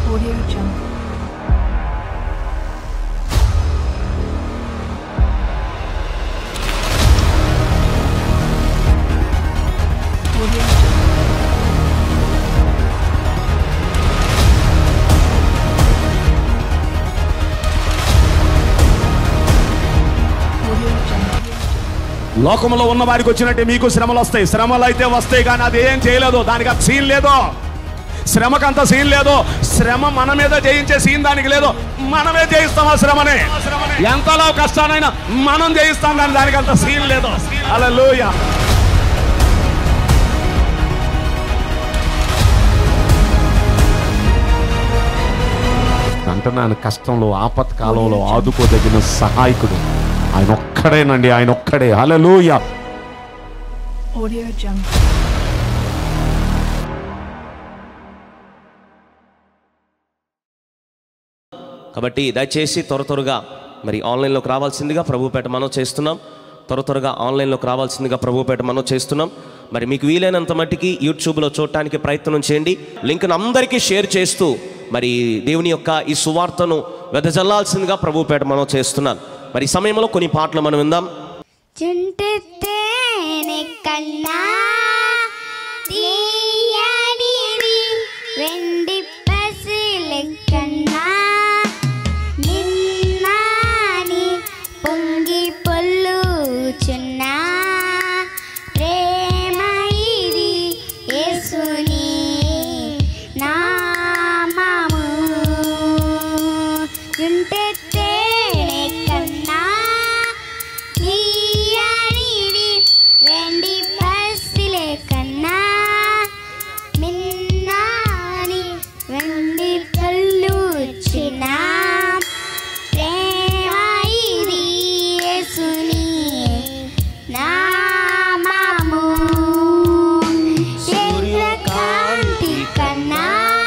Audio Jungle. Audio Jungle. Audio Jungle. లోకంలో ఉన్న వారికి వచ్చినట్టే మీకు శ్రమలు వస్తాయి శ్రమలు అయితే వస్తాయి కానీ అది ఏం చేయలేదు దానికి అంత సీన్ లేదు శ్రమకు అంత సీన్ లేదు శ్రమ మన మీద జయించే సీన్ దానికి లేదు మనమే జయిస్తాం ఆ శ్రమని ఎంతలో కష్టానైనా మనం జయిస్తాం కానీ దానికి అంత సీన్ లేదు అలా అంటున్నాను కష్టంలో ఆపత్కాలంలో ఆదుకోదగిన సహాయకుడు ఆయన ఒక్కడేనండి ఆయన ఒక్కడే హల్లెలూయా Audio Jungle. కాబట్టి దయచేసి త్వర త్వరగా మరి ఆన్లైన్లోకి రావాల్సిందిగా ప్రభుపేట మనం చేస్తున్నాం త్వర త్వరగా ఆన్లైన్లోకి రావాల్సిందిగా ప్రభుపేట మనం చేస్తున్నాం మరి మీకు వీలైనంత మట్టికి యూట్యూబ్లో చూడటానికి ప్రయత్నం చేయండి లింక్ను అందరికీ షేర్ చేస్తూ మరి దేవుని యొక్క ఈ సువార్తను వెదజల్లాల్సిందిగా ప్రభుపేట మనం చేస్తున్నాను మరి ఈ సమయంలో కొన్ని పాటలు మనం విందాం చుంటితేనె కన్నా తీయనిది వెండి పసిలి కన్నా నిన్నాని పొంగి పొల్లుచున్నా ప్రేమ ఇది యేసుని నామము చుంటితేనె కన్నా తీయనిది వెండి పసిలే కన్నా మిన్నాని వెండి పళ్ళు చిన్న ప్రేమ ఇది యేసుని నామము సూర్యకాంతి కన్నా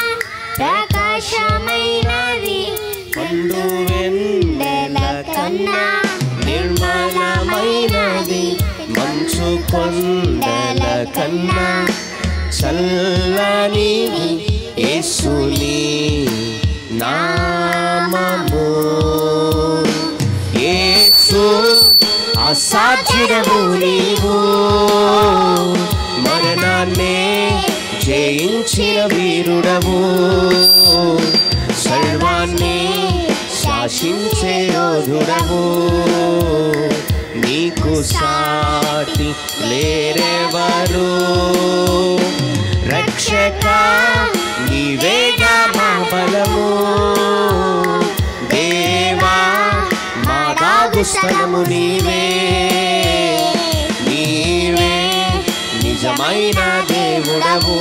ప్రకాశమైనది పండు వెండెల కన్నా నిర్మలమైనది మంచు కొండల కన్నా చల్లని యేసుని నామము యేసు అసాధ్యుడము నీవు మరణాన్నే జయించిన వీరుడవు సర్వాన్ని శాసించే యోధుడవు నీకు సాటి లేరెవరు రక్షక నీవేగా మా బలము దేవా మా దాగు స్థలము నీవే నీవే నిజమైన దేవుడవు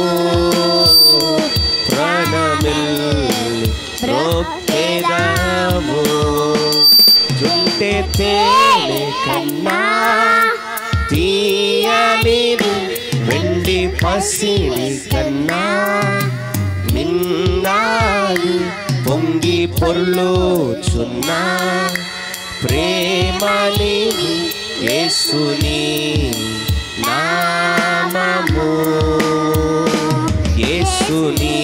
ప్రాణమిల్లి ప్రోక్తేదాము చుంటే తేనె కన్నా తీయనిది వెండి పసిడి కన్నా మిన్నాయి పొంగి పొర్లుచున్నా ప్రేమనిది యేసుని నామము యేసుని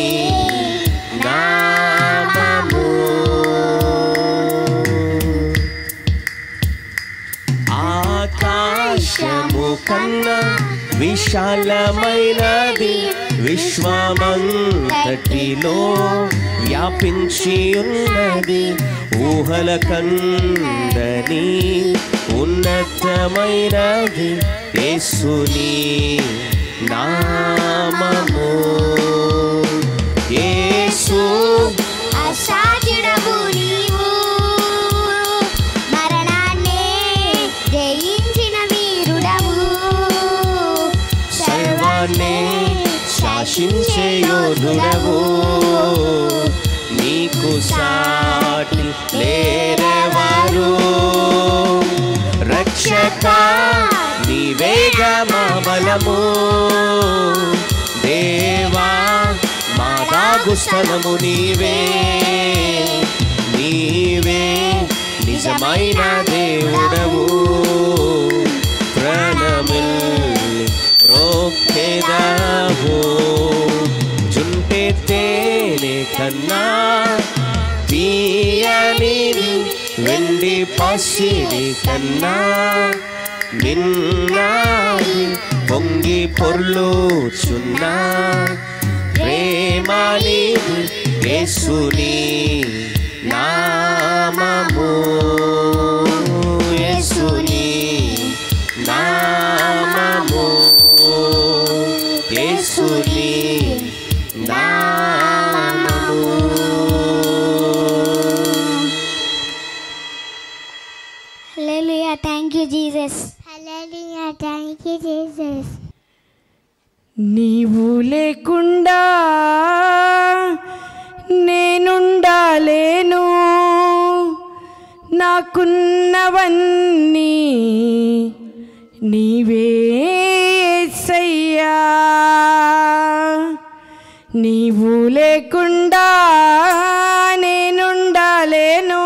నామము ఆకాశము కన్నా విశాలమైనది విశ్వమంతటిలో వ్యాపించి ఉన్నది ఊహల కందని ఉన్నతమైనది యేసుని నామము యేసు అసాధ్యుడవు నీవు మరణాన్నే జయించిన వీరుడవు సర్వాన్నే శాసించే యోధుడవు నీకు సాటి లేరెవరు రక్షక నీవేగా మా బలము దేవా మా దాగు స్థలము నీవే నీవే నిజమైన దేవుడవు ప్రాణమిల్లి రోక్కెదావు చుంటే తేనె కన్నా తీయనిది వెండి పసిడి కన్నా నిన్నాది పొంగి పొర్లుచున్నా ప్రేమానిది యేసుని నామము యేసుని నామము యేసుని నామము hallelujah thank you Jesus hallelujah thank you Jesus నీవు లేకుండా నేనుండాలేను నాకున్నవన్నీ నీవే యేసయ్యా నీవు లేకుండా నేనుండాలేను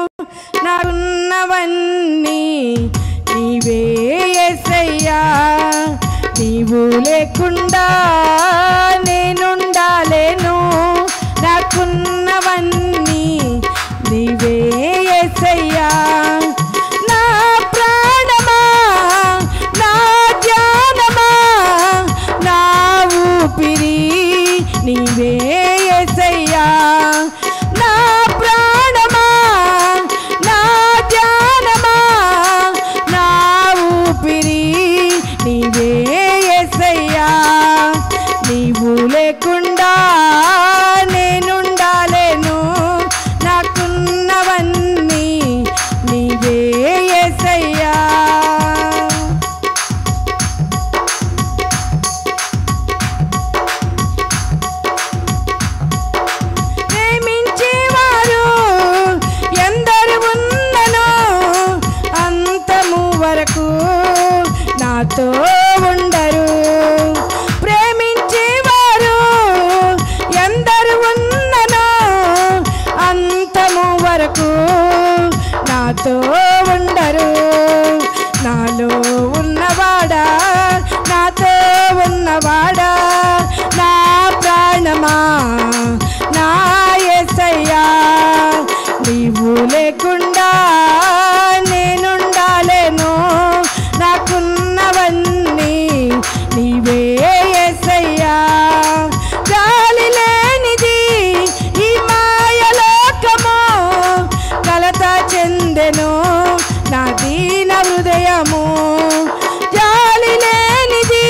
నాకున్నవన్నీ నీవే యేసయ్యా నీవు లేకుండా నేనుండాలేను నాకున్నవన్నీ నీవే యేసయ్యా నా ప్రాణమా నా ధ్యానమా నా ఊపిరి నీవే యేసయ్యా నా ప్రాణమా నా ధ్యానమా నా ఊపిరి నీవే యేసయ్యా నీవు లేకుండా నేనుండాలేను నాకున్నవన్నీ నీవే యేసయ్యా ప్రేమించేవారు ఎందరు ఉన్నను అంతము వరకు నాతో ఉండరు ప్రేమించేవారు ఎందరు ఉన్నను అంతము వరకు నాతో ఉండరు నాలో ఉన్నవాడా నాతో ఉన్నవాడా నా ప్రాణమా నా యేసయ్యా నీవు లేకుండా నేనుండాలేను నాకున్నవన్నీ నీవే యేసయ్యా గాలి లేనిది ఈ మాయలోకము కలత చెందెను నా దీన హృదయము జాలి లేనిది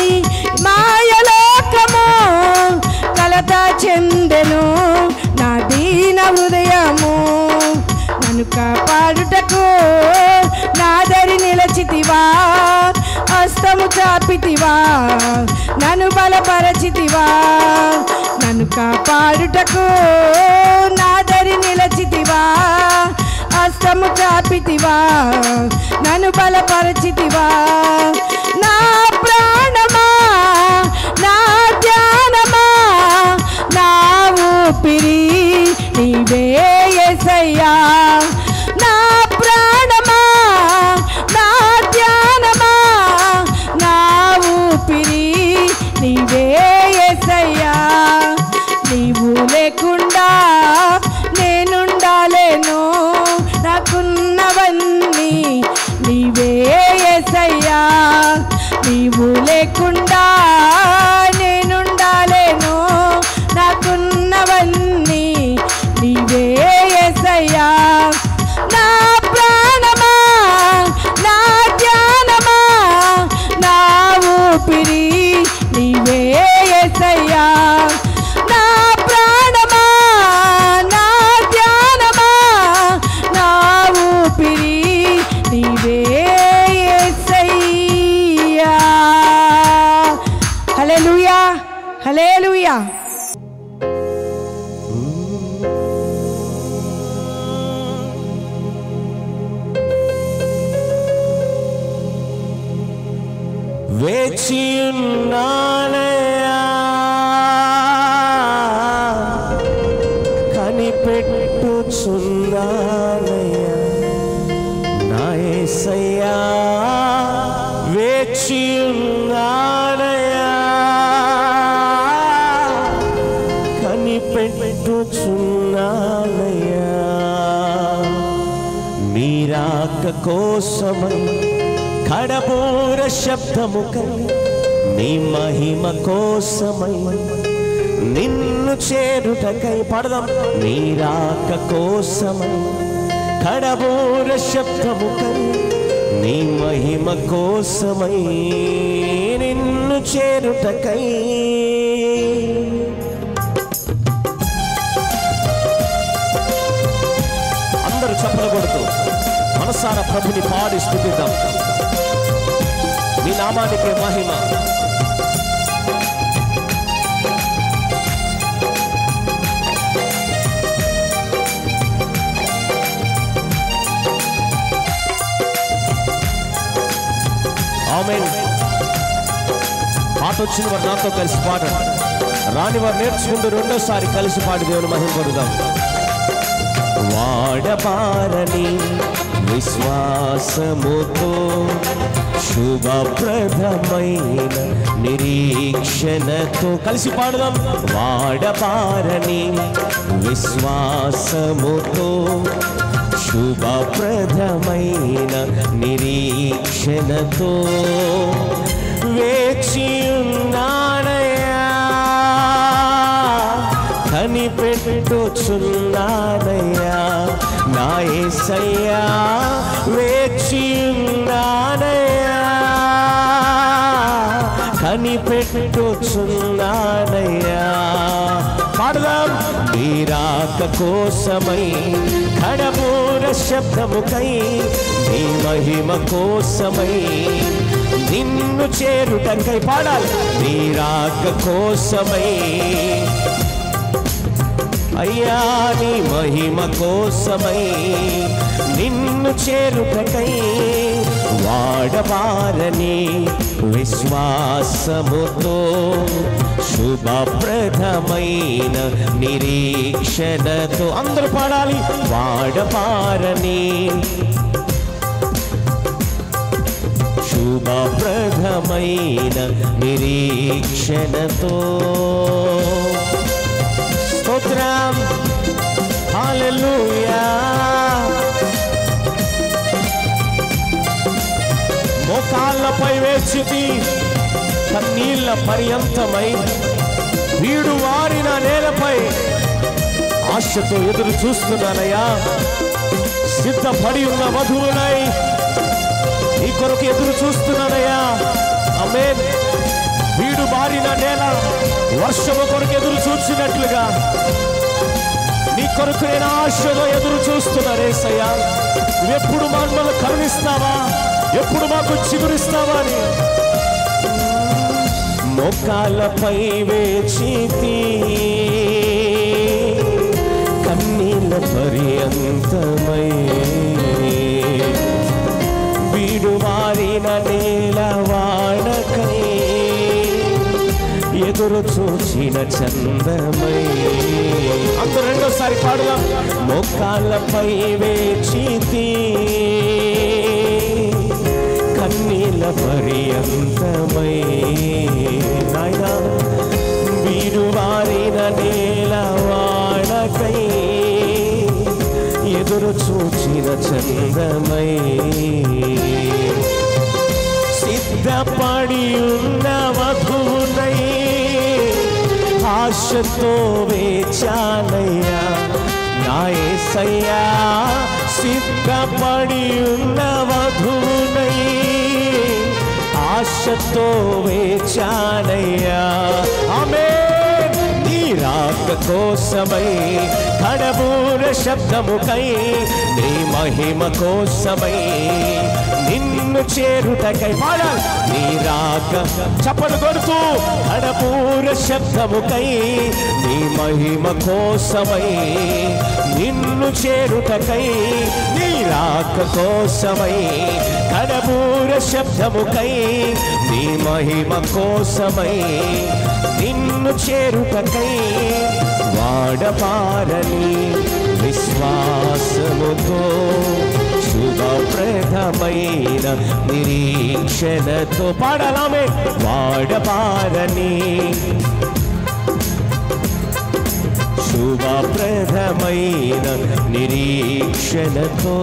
మాయలోకము కలత చెందెను నా దీన హృదయము నన్ను కాపాడుటకు నాదరి నిలచితివా హస్తము చాపితివా నన్ను బలపరచితివా నన్ను కాపాడుటకు నాదరి నిలచితివా హస్తము చాపితివా నన్ను బలపరచితివా నా ప్రాణమా నా ధ్యానమా నా ఊపిరి నీవే యేసయ్యా నా ప్రాణమా నా ధ్యానమా నా ఊపిరి నీవే యేసయ్యా నీవు లేకుండా నేనుండాలేను నాకున్నవన్నీ నీవే యేసయ్యా నీవు లేకుండా నేనుండాలేను నాకున్నవన్నీ నీవే యేసయ్యా నా ప్రాణమా నా ధ్యానమా నా ఊపిరి నీవే యేసయ్యా నా ప్రాణమా నా ధ్యానమా నా ఊపిరి నీవే యేసయ్యా హల్లెలూయా హల్లెలూయా వేచియున్నానయ్యా కనిపెట్టుచున్నానయ్యా నా యేసయ్యా వేచియున్నానయ్యా కనిపెట్టుచున్నానయ్యా నీరాక కోసమై కడబూర శబ్దముకై నీ మహిమ కోసమై నిన్ను చేరుటకై పడదాం నీరాక కోసమై కడబూర శబ్దముకై నీ మహిమ కోసమై నిన్ను చేరుటకై అందరూ చప్పలు కొడుతూ మనసార ప్రభుని పాడి స్థుతిద్దాం నీ నామానికి మహిమ ఆమెన్ పాట వచ్చిన వారు నాతో కలిసి పాడండి రాని వారు నేర్చుకుంటూ రెండోసారి కలిసి పాడి దేవుని మహిమ పొందుదాం వాడబారని విశ్వాసముతో శుభప్రదమైన నిరీక్షణతో కలిసి పాడదాం వాడబారని విశ్వాసముతో శుభప్రదమైన నిరీక్షణతో వేచియున్నానయ్యా కనిపెట్టుచున్నానయ్యా నా ఏసయ్యా వేచియున్నానయ్యా కనిపెట్టుచున్నానయ్యా పాడదాం నీరాక కోసమై కడబూర శబ్దముకై నీ మహిమ కోసమై నిన్ను చేరుటకై పాడాలి నీరాక కోసమై అయ్యా నీ మహిమ కోసమై నిన్ను చేరుటకై వాడబారని విశ్వాసముతో శుభప్రదమైన నిరీక్షణతో అందరూ పాడాలి వాడబారని శుభప్రదమైన నిరీక్షణతో స్తోత్రం హల్లెలూయా మోకాళ్ళపై వేచితి కన్నీళ్ళ పర్యంతమై వీడు వారిన నేలపై ఆశతో ఎదురు చూస్తున్నానయ్యా సిద్ధపడి ఉన్న వధువునై నీ కొరకు ఎదురు చూస్తున్నానయ్యా అమేన్ వీడు బారిన నేల వర్షము కొరకు ఎదురు చూసినట్లుగా నీ కొరకు నేను ఆశలో ఎదురు చూస్తున్నారేసయ్యా ఎప్పుడు మమ్మల్ని కరుణిస్తావా ఎప్పుడు మాకు చిగురిస్తావా అని మొక్కాలపై వేచితి కన్నీళ్ళ పర్యంతమై వీడు మారిన నేల వాడకై ఎదురు చూచిన చందమై అందరూ రెండోసారి పాడుదాం మొక్కాలపై వేచితి కన్నీళ్ళ పర్యంతమై నాయనా వీడు వారిన నేల వాడకై ఎదురు చూచిన చందమై సిద్ధపడి ఉన్న వధువునై ఆశతో వేచానయ్యా నా యేసయ్యా సిద్ధపడి ఉన్న వధువునై ఆశతో వేచానయ్యా ఆమె నీ రాక కోసమై కడబూర శబ్దముకై నీ మహిమ కోసమై నిన్ను చేరుటకై పాడాలి నీ రాక చప్పలు కొడుతూ కడపూర శబ్దముకై నీ మహిమ కోసమై నిన్ను చేరుటకై నీ రాక కోసమై కడపూర శబ్దముకై నీ మహిమ కోసమై నిన్ను చేరుటకై వాడపారని విశ్వాసముతో శుభప్రదమైన నిరీక్షణతో పాడలామే వాడపారని శుభప్రదమైన నిరీక్షణతో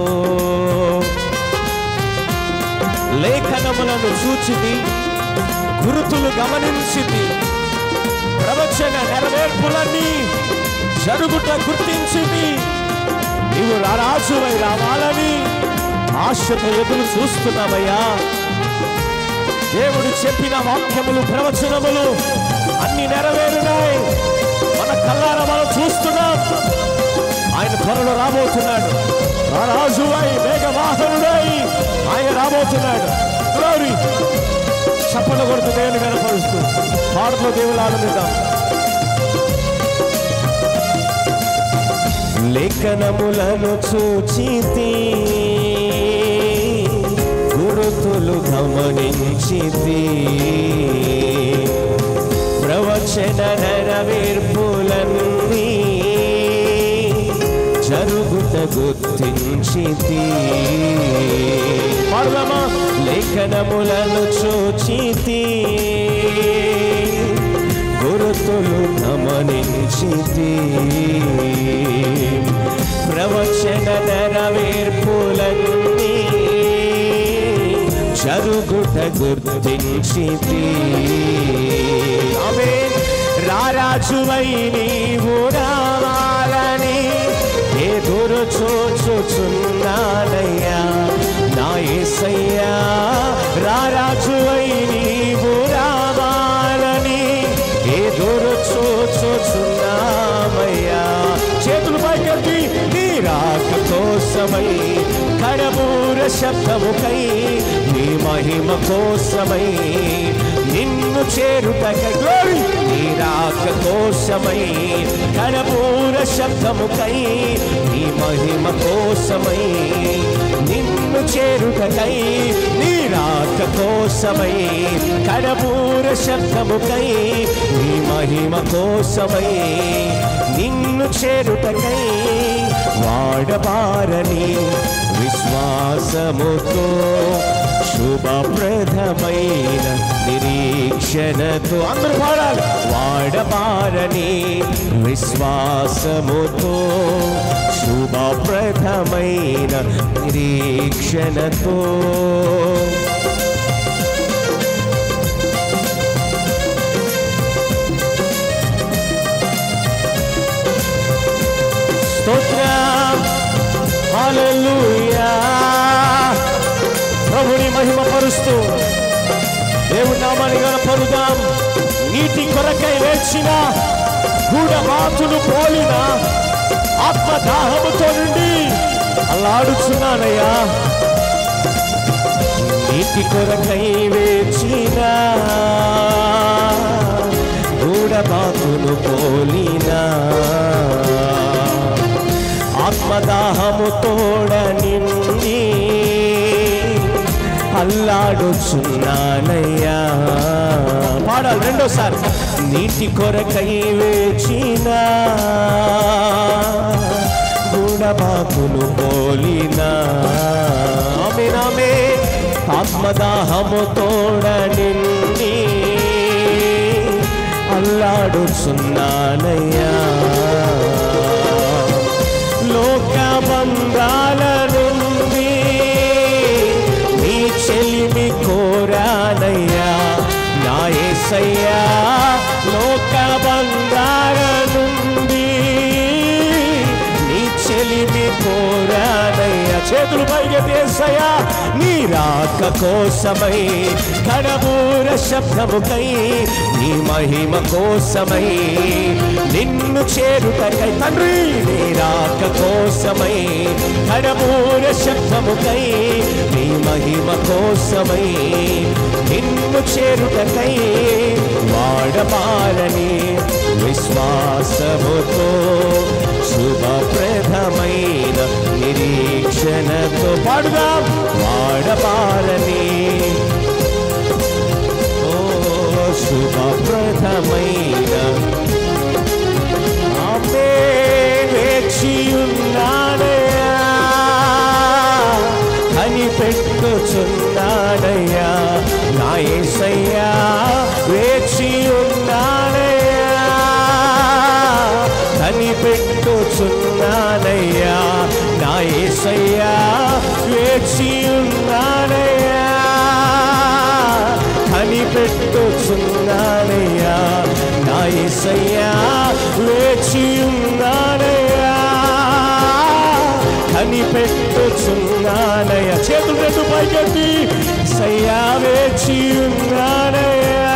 లేఖనములను చూచిది గురుతులు గమనించింది ప్రవచన నెరవేర్పులన్నీ జరుగుట గుర్తించింది నీవు రారాజువై రావాలని ఆశతో ఎదురు చూస్తున్నావయ్యా దేవుడు చెప్పిన వాక్యములు ప్రవచనములు అన్ని నెరవేరునాయి మన కళ్ళార మనం చూస్తున్నాం ఆయన త్వరలో రాబోతున్నాడు రారాజువై మేఘవాహనుడై ఆయన రాబోతున్నాడు గ్లోరీ చప్పలు కొడుతూ దేవుని కనపరుస్తూ పాటలో దేవుడు ఆనందిద్దాం లేఖనములను చూచితి గురుతులు గమనించితి ప్రవచన నెరవేర్పులన్నీ జరుగుట గుర్తించితి పాడదామా లేఖనములను చూచితి గురుతులు గమనించితి ప్రవచన నెరవేర్పులన్నీ జరుగుట గుర్తించితి ఆమె రారాజువై నీవు రావాలని ఎదురు చూచుచున్నానయ్యా నా ఏసయ్యా రారాజువై నీవు రావాలని ఎదురు చూచుచున్నామయ్యా చేతులు పైకెత్తి నీ రాక కోసమై కడమూర శబ్దముకై నీ మహిమ కోసమై నిన్ను చేరుటకై గ్లోరీ నీ రాక కోసమై కడమూర శబ్దముకై నీ మహిమ కోసమై నిన్ను చేరుటకై నీ రాక కోసమై కడమూర శబ్దముకై నీ మహిమ కోసమై నిన్ను చేరుటకై వాడబారని విశ్వాసముతో శుభప్రదమైన నిరీక్షణతో అందరూ పాడాలి వాడబారని విశ్వాసముతో శుభప్రదమైన నిరీక్షణతో స్తోత్రం హల్లెలూయా ప్రభుని మహిమ పరుస్తూ దేవుని నామాన్ని గనపరుదాం నీటి కొరకై వేచిన గూఢమాతులు పోలిన ఆత్మదాహముతో నుండి అల్లాడుచున్నానయ్యా నీటి కొరకై వేచిన గూఢమాతులు పోలినా ఆత్మదాహము తోడ నిండి అల్లాడుచున్నానయ్యా పాడాలి రెండోసారి నీటి కొరకై వేచిన గుణబాకులు పోలినా ఆమె నామే ఆత్మదాహము తోడ నిండి అల్లాడుచున్నానయ్యా లోక బంధాల నుండి నీ చెలిమి కోరానయ్యా నా ఏసయ్యా లోక బంధాల నుండి నీ చెలిమి కోరానయ్యా చేతులు పైగేసయ్యా నీ రాక కోసమై కడబూర శబ్దముకై నీ మహిమ కోసమై నిన్ను చేరుటకై తండ్రి నీ రాక కోసమై కడబూర శబ్దముకై నీ మహిమ కోసమై నిన్ను చేరుటకై వాడబారని విశ్వాసముతో శుభప్రదమైన నిరీక్షణతో పాడుదాం వాడబారని ఓ శుభప్రదమైన ఆమె వేచియున్నాడయ్యా కనిపెట్టుచున్నాడయ్యా నా ఏసయ్యా వేచియున్నాడయ్యా కనిపెట్టుచున్నాడయ్యా కనిపెట్టుచున్నానయ్యా నా ఏసయ్యా వేచి ఉన్నానయ్యా కనిపెట్టుచున్నానయ్యా నా ఏసయ్యా వేచి ఉన్నానయ్యా కనిపెట్టుచున్నానయ్యా చేతులు రెండు పైకెత్తి సయ్యా వేచి ఉన్నానయ్యా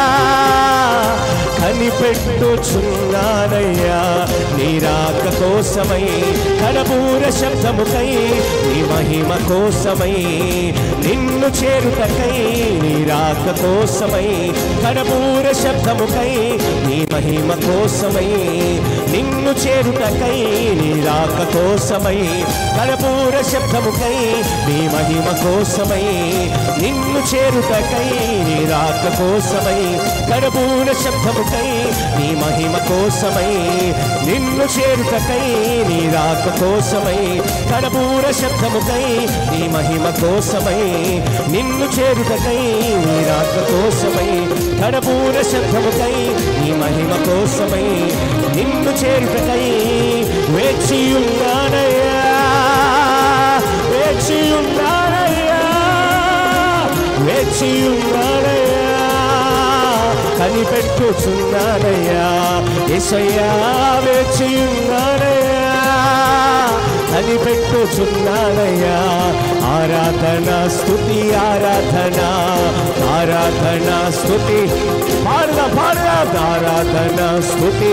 కనిపెట్టుచున్నానయ్యా నీ రాక కోసమై కడపూర శబ్దముకై నీ మహిమ కోసమై నిన్ను చేరుటకై నీ రాక కోసమై కడపూర శబ్దముకై నీ మహిమ కోసమై నిన్ను చేరుటకై నీ రాక కోసమై కడపూర శబ్దముకై నీ మహిమ కోసమై నిన్ను చేరుటకై నీ రాక కోసమై కడపూర శబ్దముకై నీ మహిమ కోసమై నిన్ను చేరుటకై నీ రాక కోసమై కడపూర శబ్దముకై నీ మహిమ కోసమై నిన్ను చేరుటకై నీ రాక కోసమై కడపూర శబ్దముకై నీ మహిమ కోసమై నిన్ను చేరుటకై వేచి ఉన్నానయ్యా వేచి ఉన్నానయ్యా వేచి ఉన్నానయ్యా కనిపెట్టుచున్నానయ్యా ఎసయ్యా వేచి ఉన్నానయ్యా కనిపెట్టుచున్నానయ్యా ఆరాధన స్తుతి ఆరాధన ఆరాధన స్తుతి పాడద పాడద ఆరాధన స్తుతి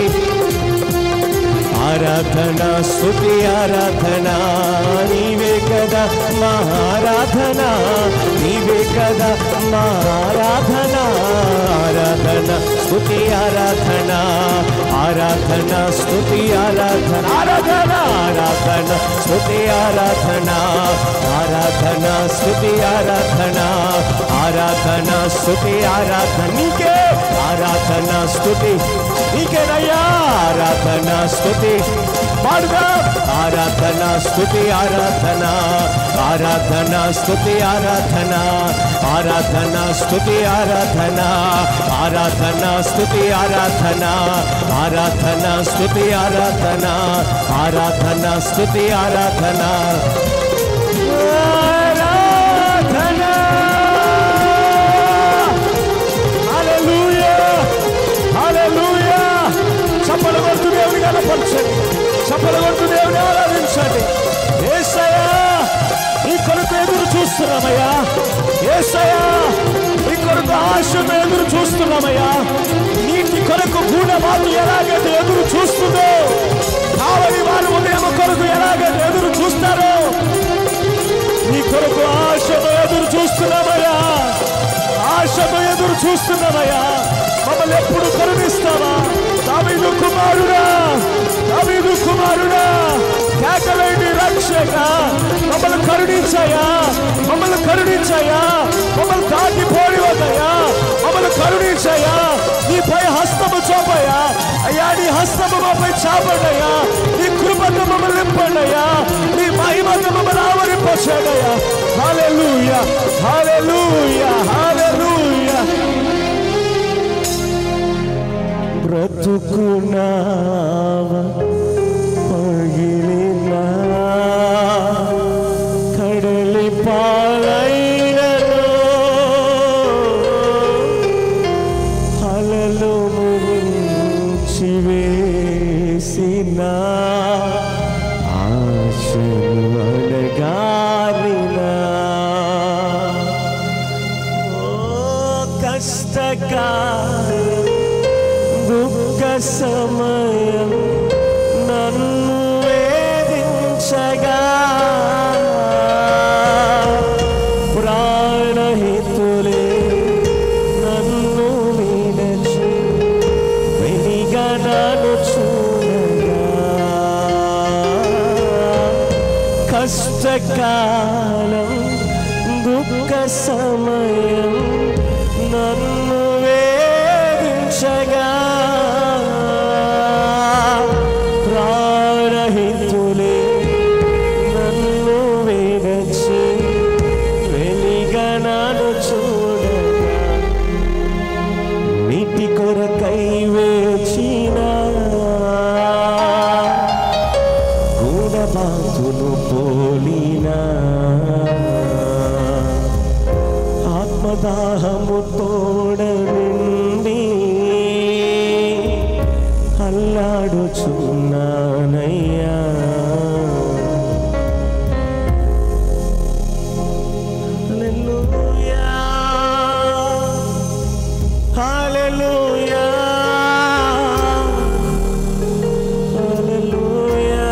ఆరాధన స్తుతి ఆరాధన నీవే కదా మా ఆరాధన నీవే కదా మా ఆరాధన ఆరాధన స్తుతి ఆరాధన ఆరాధన స్తుతి ఆరాధన ఆరాధన ఆరాధన స్తుతి ఆరాధన ఆరాధన స్తుతి ఆరాధన ఆరాధన స్తుతి ఆరాధన నీకే ఆరాధన స్తుతి నీకేనయ్యా ఆరాధన స్తుతి పాడుగా ఆరాధన స్తుతి ఆరాధన ఆరాధన స్తుతి ఆరాధన ఆరాధన స్తుతి ఆరాధన ఆరాధన స్తుతి ఆరాధన ఆరాధన స్తుతి ఆరాధన ఆరాధన స్తుతి ఆరాధన ఆరాధన హల్లెలూయా హల్లెలూయా చప్పలు కొడుతూ దేవుని కనపరచండి చప్పలు కొడుతూ దేవుని ఆరాధించండి ఏసయ్యా నీ కొరకు ఎదురు చూస్తున్నామయ్యా ఏసయ్యా నీ కొరకు ఆశతో ఎదురు చూస్తున్నామయ్యా నీటి కొరకు గూఢబాటు ఎలాగైతే ఎదురు చూస్తుందో కావలి వారు ఉదయం కొరకు ఎలాగైతే ఎదురు చూస్తారో నీ కొరకు ఆశతో ఎదురు చూస్తున్నామయ్యా ఆశతో ఎదురు చూస్తున్నామయ్యా మమ్మల్ని ఎప్పుడు కరుణిస్తావా దావీదు కుమారుడా దావీదు కుమారుడా కేకలేని రక్షక మమ్మల్ని కరుణించాయా మమ్మల్ని కరుణించాయా మమ్మల్ని దాటిపోయి వద్దయ్యా మమ్మల్ని కరుణించాయా నీపై హస్తము చూపయ్యా అయ్యా నీ హస్తము మాపై చాపడయ్యా నీ కృపను మమ్మల్ని నింపండయ్యా నీ మహిమను మమ్మల్ని ఆవరింపచేయడయ్యా హల్లెలూయా హల్లెలూయా హల్లెలూయా బ్రతుకునావ పగిలినా కడలి పాలైనను అలలు ముంచి వేసిన ఆశలు అడగారినా ఓ కష్టకాలం దుఃఖ సమయం నన్ను వేధించగా ప్రాణహితులే నన్ను విడచి వెలిగా నన్ను చూడగా కష్టకాలం దుఃఖ సమయం నన్ను వేధించగా ప్రాణహితులే నన్ను వేగచి వెలిగా నన్ను చూడగా నీటి కొరకై వేచిన క్రీస్తును పోలినా ఆత్మదాహము తోడ నిండి అల్లాడుచున్నానయ్యా హల్లెలూయా హల్లెలూయా హల్లెలూయా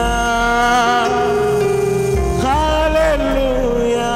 హల్లెలూయా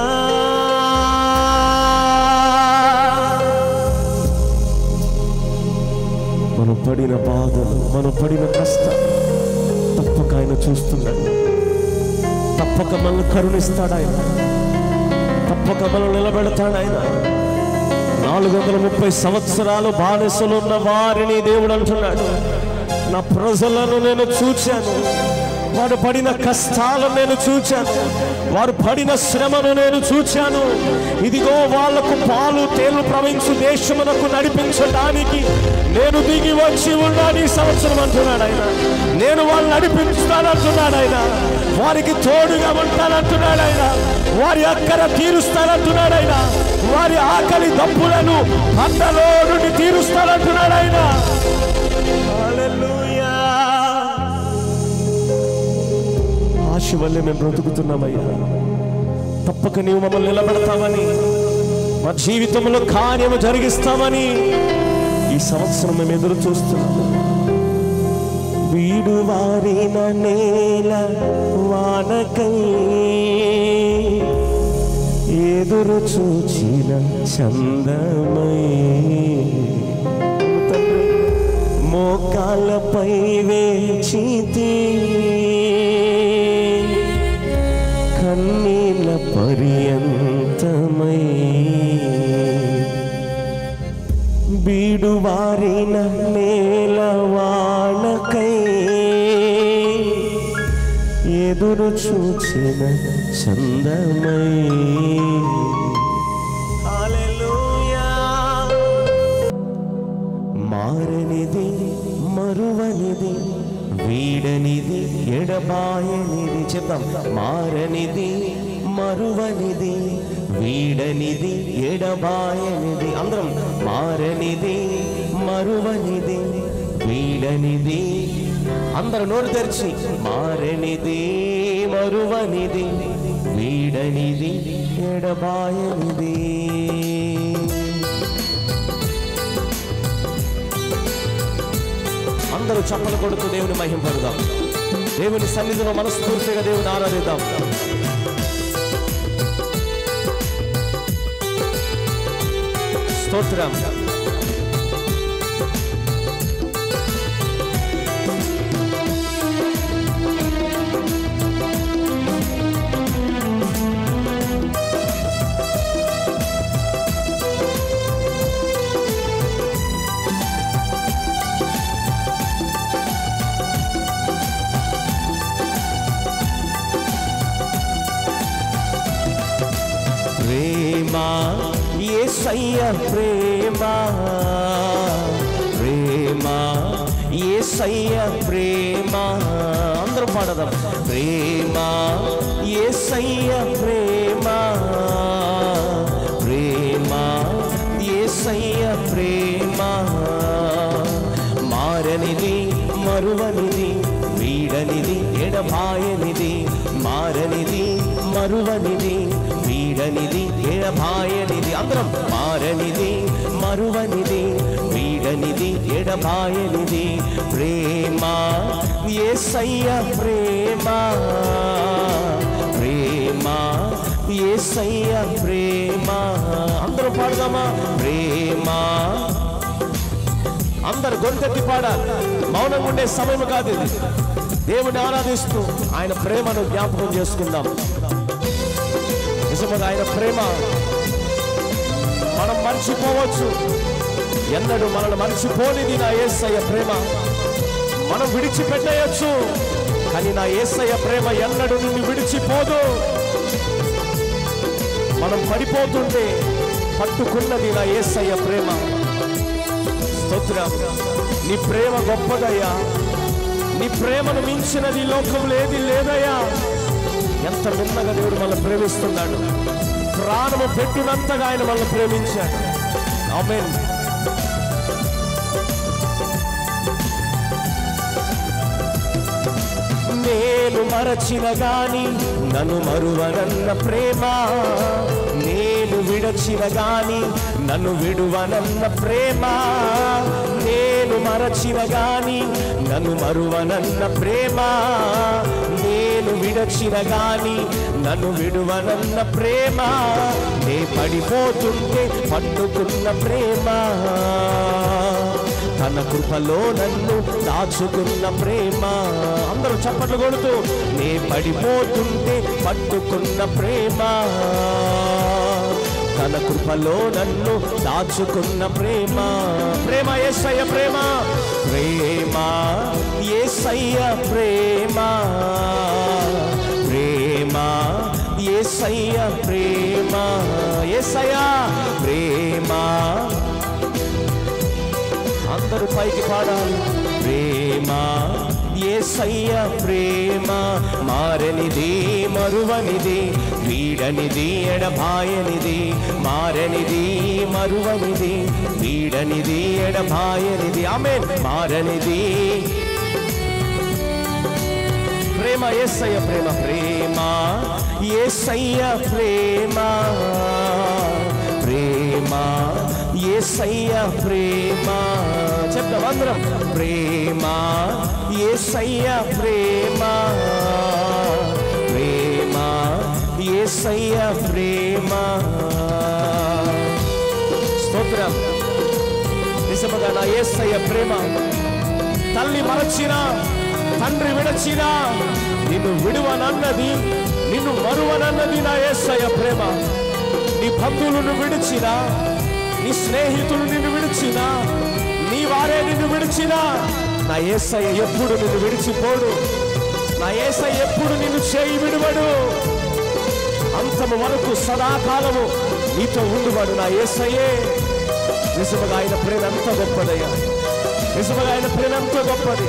మనం పడిన బాధలు మనం పడిన కష్టాలు తప్పక ఆయన చూస్తున్నాడు తప్పక మనల్ని కరుణిస్తాడు ఆయన తప్పక మనల్ని నిలబెడతాడు ఆయన నాలుగు వందల ముప్పై సంవత్సరాలు బానిసలు ఉన్న వారిని దేవుడు అంటున్నాడు నా ప్రజలను నేను చూచాను వారు పడిన కష్టాలను నేను చూచాను వారు పడిన శ్రమను నేను చూచాను ఇదిగో వాళ్లకు పాలు తేలు ప్రవహించు దేశమునకు నడిపించడానికి నేను దిగి వచ్చి ఉన్నాను ఈ సంవత్సరం అంటున్నాడు ఆయన నేను వాళ్ళని నడిపిస్తానంటున్నాడు ఆయన వారికి తోడుగా ఉంటానంటున్నాడు ఆయన వారి అక్కర తీరుస్తానంటున్నాడు ఆయన వారి ఆకలి దప్పులను పంటలో నుండి తీరుస్తానంటున్నాడు ఆయన హల్లెలూయా. ఆశ వల్లే మేము బ్రతుకుతున్నామయ్యా తప్పక నీవు మమ్మల్ని నిలబెడతామని మా జీవితంలో కార్యము జరిగిస్తామని ఈ సంవత్సరం మేము ఎదురు చూస్తున్నాము వీడు వారిన నేల వానకై ఎదురు చూచిన చందమై తండ్రి మోకాళ్ళపై వేచితి కన్నీళ్ళ పర్యంతమై బీడు వారిన నేలవాణకై ఎదురు చూచిన చందమై హల్లెలూయా మారనిది మరువనిది వీడనిది ఎడబాయనిది చెప్తాం మారనిది మరువనిది వీడనిది ఎడబాయనిది అందరం మారనిది మరువనిది వీడనిది అందరూ నోరు తెరిచి మారనిది మరువనిది వీడనిది ఎడబాయనిది అందరూ చప్పలు కొడుతూ దేవుని మహింపరుదాం దేవుని సన్నిధిలో మనస్ఫూర్తిగా దేవుని ఆరాధిద్దాం స్తోత్రం ప్రేమ ఏసయ్య ప్రేమ ప్రేమ ఏసయ్య ప్రేమ అందరూ పాడదాం ప్రేమ ఏసయ్య ప్రేమ ప్రేమ ఏసయ్య ప్రేమ మారనిది మరువనిది వీడనిది ఎడబాయనిది మారనిది మరువనిది వీడనిది ఎడబాయనిది అందరం మారనిది మరువనిది వీడనిది ఎడబాయనిది ప్రేమ ఏసయ్య ప్రేమ ప్రేమ ఏసయ్య ప్రేమ అందరూ పాడదామా ప్రేమ అందరు గొంతెత్తి పాడాలి మౌనంగా ఉండే సమయం కాదు ఇది దేవుని ఆరాధిస్తూ ఆయన ప్రేమను జ్ఞాపకం చేసుకుందాం నిజముగా ఆయన ప్రేమ మనం మర్చిపోవచ్చు ఎన్నడూ మనల్ని మర్చిపోనిది నా ఏసయ్య ప్రేమ మనం విడిచిపెట్టేయచ్చు కానీ నా ఏసయ్య ప్రేమ ఎన్నడూ నిన్ను విడిచిపోదు మనం పడిపోతుంటే పట్టుకున్నది నా ఏసయ్య ప్రేమ స్తోత్రం నీ ప్రేమ గొప్పదయ్యా నీ ప్రేమను మించినది ఈ లోకంలో ఏది లేదయ్యా ఎంత మిన్నగా దేవుడు మనల్ని ప్రేమిస్తున్నాడు ప్రాణము పెట్టినంతగా ఆయన మనల్ని ప్రేమించాడు ఆమేన్ నేను మరచిన గాని నన్ను మరువనన్న ప్రేమ నేను విడచిన గాని నన్ను విడువనన్న ప్రేమ నేను మరచిన గాని నన్ను మరువనన్న ప్రేమ నేను విడచిన గాని నన్ను విడువనన్న ప్రేమ నే పడిపోతుంటే పట్టుకున్న ప్రేమ తన కృపలో నన్ను దాచుకున్న ప్రేమ అందరూ చప్పట్లు కొడుతూ నే పడిపోతుంటే పట్టుకున్న ప్రేమ తన కృపలో నన్ను దాచుకున్న ప్రేమ ప్రేమ ఏసయ్య ప్రేమ ప్రేమ ఏసయ్య ప్రేమ ప్రేమ ఏసయ్య ప్రేమ ఏసయ్య ప్రేమ అందరూ పైకి పాడాలి ప్రేమ ఏసయ్య ప్రేమ మారనిది మరువనిది వీడనిది ఎడబాయనిది మారనిది మరువనిది వీడనిది ఎడబాయనిది ఆమె మారనిది ప్రేమ ఏసయ్య ప్రేమ ప్రేమ ఏసయ్య ప్రేమ ప్రేమ ఏసయ్య ప్రేమ చెప్తాం అందరం ప్రేమ ఏసయ్య ప్రేమ ప్రేమ ఏసయ్య ప్రేమ స్తోత్రం నిజముగా నా ఏసయ్య ప్రేమ తల్లి మరచిన తండ్రి విడచిన నిన్ను విడువనన్నది నిన్ను మరువనన్నది నా ఏసయ్య ప్రేమ నీ బంధువులను విడిచిన నీ స్నేహితులు నిన్ను విడిచిన నీ వారే నిన్ను విడిచిన నా ఏసయ్య ఎప్పుడు నిన్ను విడిచిపోడు నా ఏసయ్య ఎప్పుడు నిన్ను చేయి విడువడు అంతము వరకు సదాకాలము నీతో ఉండువాడు నా ఏసయ్యే నిజముగా ఆయన ప్రేమ ఎంత గొప్పదయ్యా నిజముగా ఆయన ప్రేమ ఎంత గొప్పది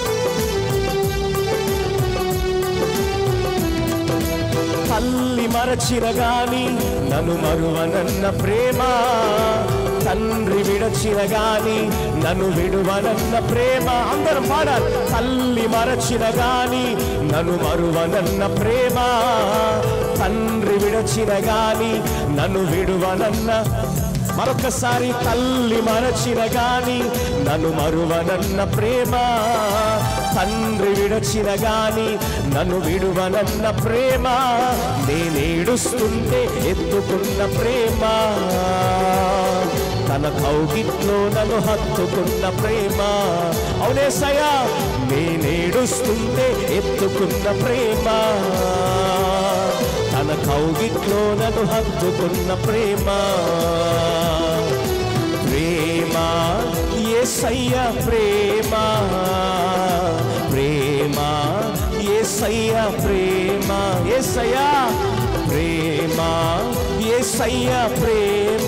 తల్లి మరచిన గాని నన్ను మరువనన్న ప్రేమ తండ్రి విడచిన గాని నన్ను విడువనన్న ప్రేమ అందరం పాడాలి తల్లి మరచిన గాని నన్ను మరువనన్న ప్రేమ తండ్రి విడచిన గాని నన్ను విడువనన్న మరొకసారి తల్లి మరచిన గాని నన్ను మరువనన్న ప్రేమ తండ్రి విడచిన గాని నన్ను విడువనన్న ప్రేమ నేనేడుస్తుంటే ఎత్తుకున్న ప్రేమ తన కౌగిట్లో నన్ను హత్తుకున్న ప్రేమ అవునే సయా నేనేడుస్తుంటే ఎత్తుకున్న ప్రేమ తన కౌగిట్లో నన్ను హత్తుకున్న ప్రేమ ప్రేమ ఏసయ్య ప్రేమ ప్రేమ ఏసయ్య ప్రేమ ఏసయ్య ప్రేమ ఏసయ్య ప్రేమ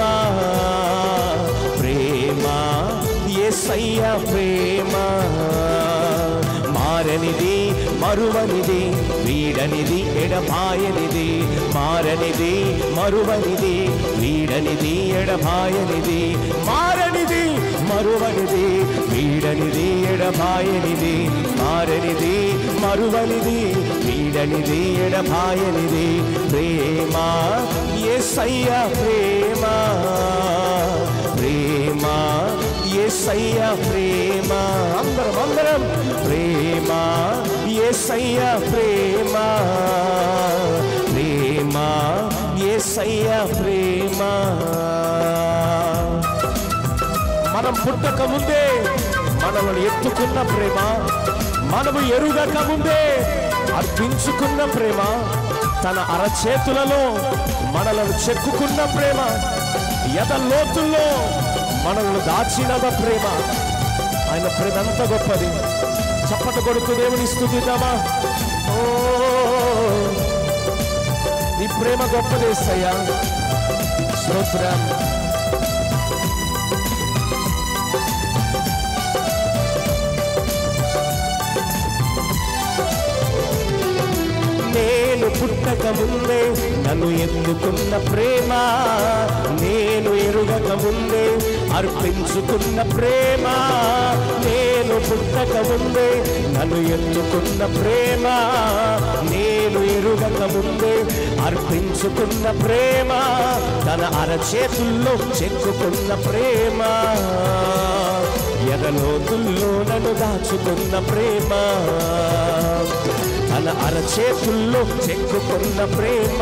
ప్రేమ ఏసయ్య ప్రేమ మారనిది మరువనిది వీడనిది ఎడబాయనిది మారనిది మరువనిది వీడనిది ఎడబాయనిది మారనిది మరువనిది వీడనిది ఎడబాయనిది మారనిది మరువనిది వీడనిది ఎడబాయనిది ప్రేమ ఏసయ్య ప్రేమ ప్రేమ ఏసయ్య ప్రేమ అందరం అందరం ప్రేమ ఏసయ్య ప్రేమ ప్రేమ ఏసయ్య ప్రేమ మనం పుట్టక ముందే మనల్ని ఎత్తుకున్న ప్రేమ మనము ఎరుగక ముందే అర్పించుకున్న ప్రేమ తన అరచేతులలో మనలను చెక్కుకున్న ప్రేమ ఎద లోతుల్లో మనల్ని దాచినద ప్రేమ ఆయన ప్రేమ ఎంత గొప్పది చప్పట కొడుకు దేవుని స్థుతిద్దామా ఓ నీ ప్రేమ గొప్పదేసయ్యా స్తోత్రం నేను పుట్టక ముందే నన్ను ఎత్తుకున్న ప్రేమ నేను ఎరుగక ముందే అర్పించుకున్న ప్రేమ నేను పుట్టక ముందే నన్ను ఎత్తుకున్న ప్రేమ నేను ఎరుగక ముందే అర్పించుకున్న ప్రేమ తన అరచేతుల్లో చెక్కుకున్న ప్రేమ ఎగలోతుల్లో నన్ను దాచుకున్న ప్రేమ తన అరచేతుల్లో చెక్కుకున్న ప్రేమ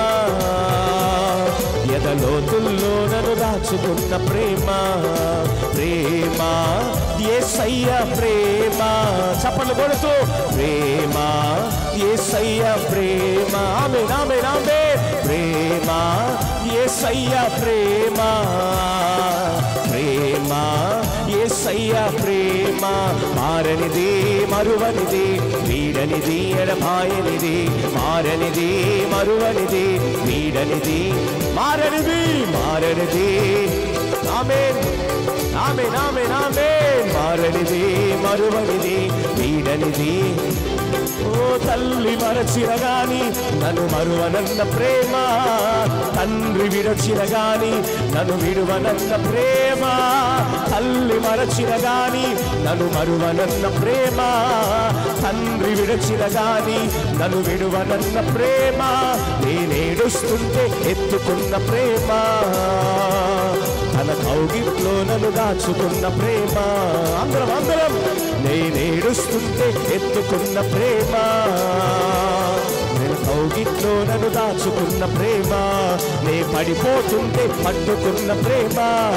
ఎదలోతుల్లో నన్ను దాచుకున్న ప్రేమ ప్రేమ ఏసయ్య ప్రేమ చప్పలు కొడుతూ ప్రేమ ఏసయ్య ప్రేమ ఆమె నామే నామే ప్రేమ ఏసయ్య ప్రేమ ప్రేమ ఏసయ్య ప్రేమ మారనిది మరువనిది వీడనిది ఎడమాయనిది మారనిది మరువనిది వీడనిది మారనిది మారనిది ఆమె నామే నామే నామే మారనిది మరువనిది వీడనిది ఓ తల్లి మరచిన గాని నన్ను మరువనన్న ప్రేమ తండ్రి విడచిన గాని నన్ను విడువనన్న ప్రేమ తల్లి మరచిన గాని నన్ను మరువనన్న ప్రేమ తండ్రి విడచిన గాని నన్ను విడువనన్న ప్రేమ నేనేడుస్తుంటే ఎత్తుకున్న ప్రేమ తన కౌగిట్లో నన్ను దాచుకున్న ప్రేమ అందరం అందరం నేనేడుస్తుంటే ఎత్తుకున్న ప్రేమ నేను కౌగిట్లో నన్ను దాచుకున్న ప్రేమ నే పడిపోతుంటే పట్టుకున్న ప్రేమ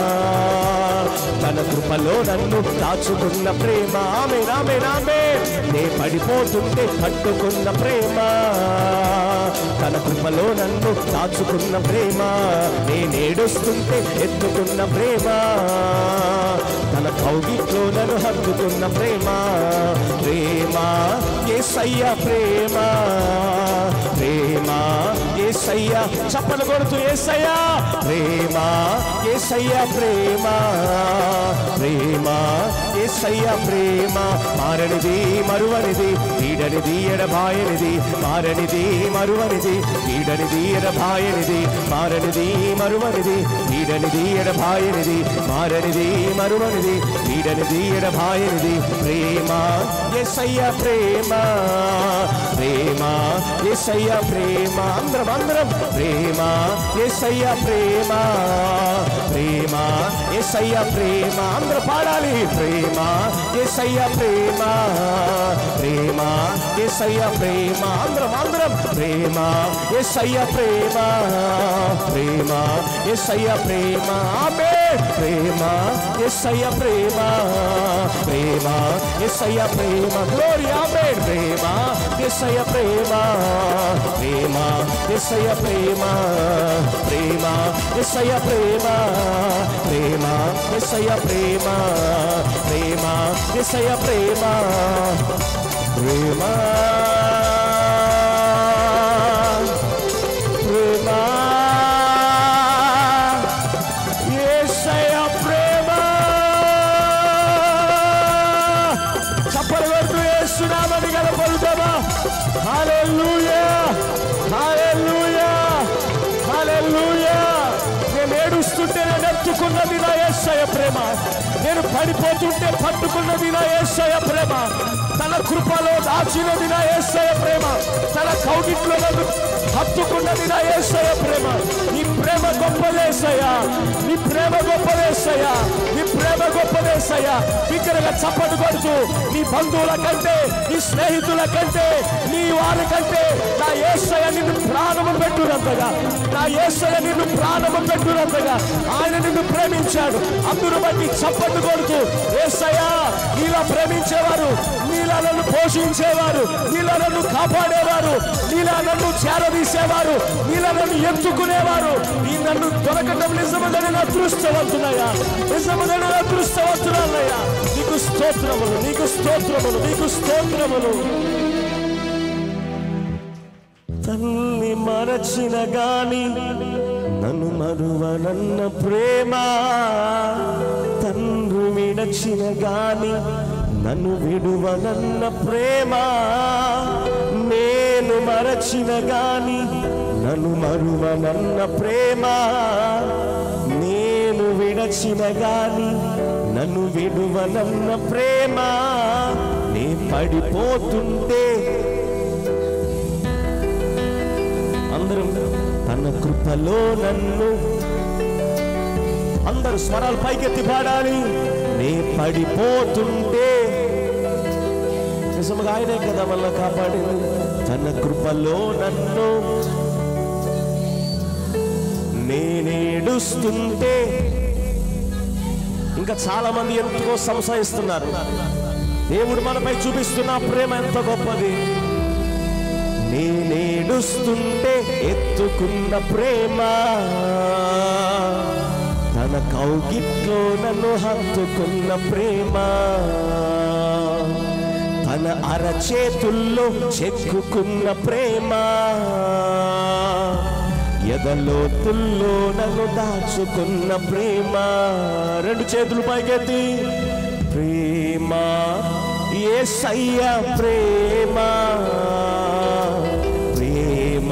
తన కృపలో నన్ను దాచుకున్న ప్రేమ ఆమె నామే నామే నే పడిపోతుంటే పట్టుకున్న ప్రేమ తన కృపలో నన్ను దాచుకున్న ప్రేమ నేనేడుస్తుంటే ఎత్తుకున్న ప్రేమ తన కౌగిట్లో నన్ను హత్తుకున్న ప్రేమ ప్రేమ ఏసయ్య ప్రేమ ప్రేమ ఏసయ్య చప్పలు కొడుతూ ఏసయ్య ప్రేమ ఏసయ్య ప్రేమ ప్రేమ ఏసయ్య ప్రేమ మారనిది మరువనిది వీడనిది ఎడబాయనిది మారనిది మరువనిది వీడనిది ఎడబాయనిది మారనిది మరువనిది వీడనిది ఎడబాయనిది మారనిది మరువనిది వీడనిది ఎడబాయనిది ప్రేమ ఎసయ్య ప్రేమ ప్రేమ ఎసయ్య ప్రేమ అందరం అందరం ప్రేమ ఎసయ్య ప్రేమ ప్రేమ ఎసయ్య ప్రేమ అందరం పాడాలి ప్రేమ ఎసయ్య ప్రేమ ప్రేమ ఎసయ్య ప్రేమ అందరం అందరం ప్రేమ ఎసయ్య ప్రేమ ప్రేమ ఎసయ్య ప్రేమ ఆమె ప్రేమ ఎసయ్య ప్రేమ ప్రేమ ఎసయ్య ప్రేమ గ్లోరీ ఆమె ప్రేమ ఎసయ్య ప్రేమ ప్రేమ ఎసయ్య ప్రేమ ప్రేమ ఎసయ్య ప్రేమ ప్రేమ ఎసయ్య ప్రేమ ప్రేమ ఎసయ్య ప్రేమ ప్రేమ ప్రేమ యేసయ్య ప్రేమ చప్పలు కొడుతూ యేసునామని గలపలుతామా హల్లెలూయా హల్లెలూయా హల్లెలూయా నేను ఏడుస్తుంటే నేను ఎత్తుకున్నది నా యేసయ్య ప్రేమ నేను పడిపోతుంటే పట్టుకున్నది నా యేసయ్య ప్రేమ తన కృపలో దాచినది నా యేసయ్య ప్రేమ తన కౌగిట్లో నన్ను హత్తుకున్నది నా యేసయ్య ప్రేమ నీ ప్రేమ గొప్పదేసయ్యా నీ ప్రేమ గొప్పదేసయ్యా నీ ప్రేమ గొప్పదేసయ్యా బిగ్గరగా చప్పటి కొడుతూ నీ బంధువుల కంటే నీ స్నేహితుల కంటే నీ వారి కంటే నా యేసయ్య నిన్ను ప్రాణము పెట్టునంతగా నా యేసయ్య నిన్ను ప్రాణము పెట్టునంతగా ఆయన నిన్ను ప్రేమించాడు అందును బట్టి చప్పట్లు కొడుతూ యేసయ్య నీలా ప్రేమించేవారు నీలా నన్ను పోషించేవారు నీలా నన్ను కాపాడేవారు నీలా నన్ను చేరదీసేవారు నీలా నన్ను ఎత్తుకునేవారు ఈ నన్ను దొరకటం నిజముగా నేను అదృష్టవంతునయ్యా నిజముగా నేను అదృష్టవంతురాలయ్యా నీకు స్తోత్రములు నీకు స్తోత్రములు నీకు స్తోత్రములు తల్లి మరచిన గాని నన్ను మరువనన్న ప్రేమ తండ్రి విడచిన గాని నన్ను విడువనన్న ప్రేమ నేను మరచిన గాని నన్ను మరువనన్న ప్రేమ నేను విడచిన గాని నన్ను విడువనన్న ప్రేమ నే పడిపోతుంటే అందరం తన కృపలో నన్ను అందరు స్వరాలు పైకెత్తి పాడాలి నే పడిపోతుంటే నిజముగా ఆయనే కదా వల్ల కాపాడింది తన కృపలో నన్ను నేనేడుస్తుంటే ఇంకా చాలా మంది ఎంతో సంశయిస్తున్నారు దేవుడు మనపై చూపిస్తున్న ప్రేమ ఎంత గొప్పది నేనేడుస్తుంటే ఎత్తుకున్న ప్రేమ తన కౌగిట్లో నన్ను హత్తుకున్న ప్రేమ తన అరచేతుల్లో చెక్కుకున్న ప్రేమ ఎదలోతుల్లో నన్ను దాచుకున్న ప్రేమ రెండు చేతులు పైకెత్తి ప్రేమ ఏసయ్య ప్రేమ ప్రేమ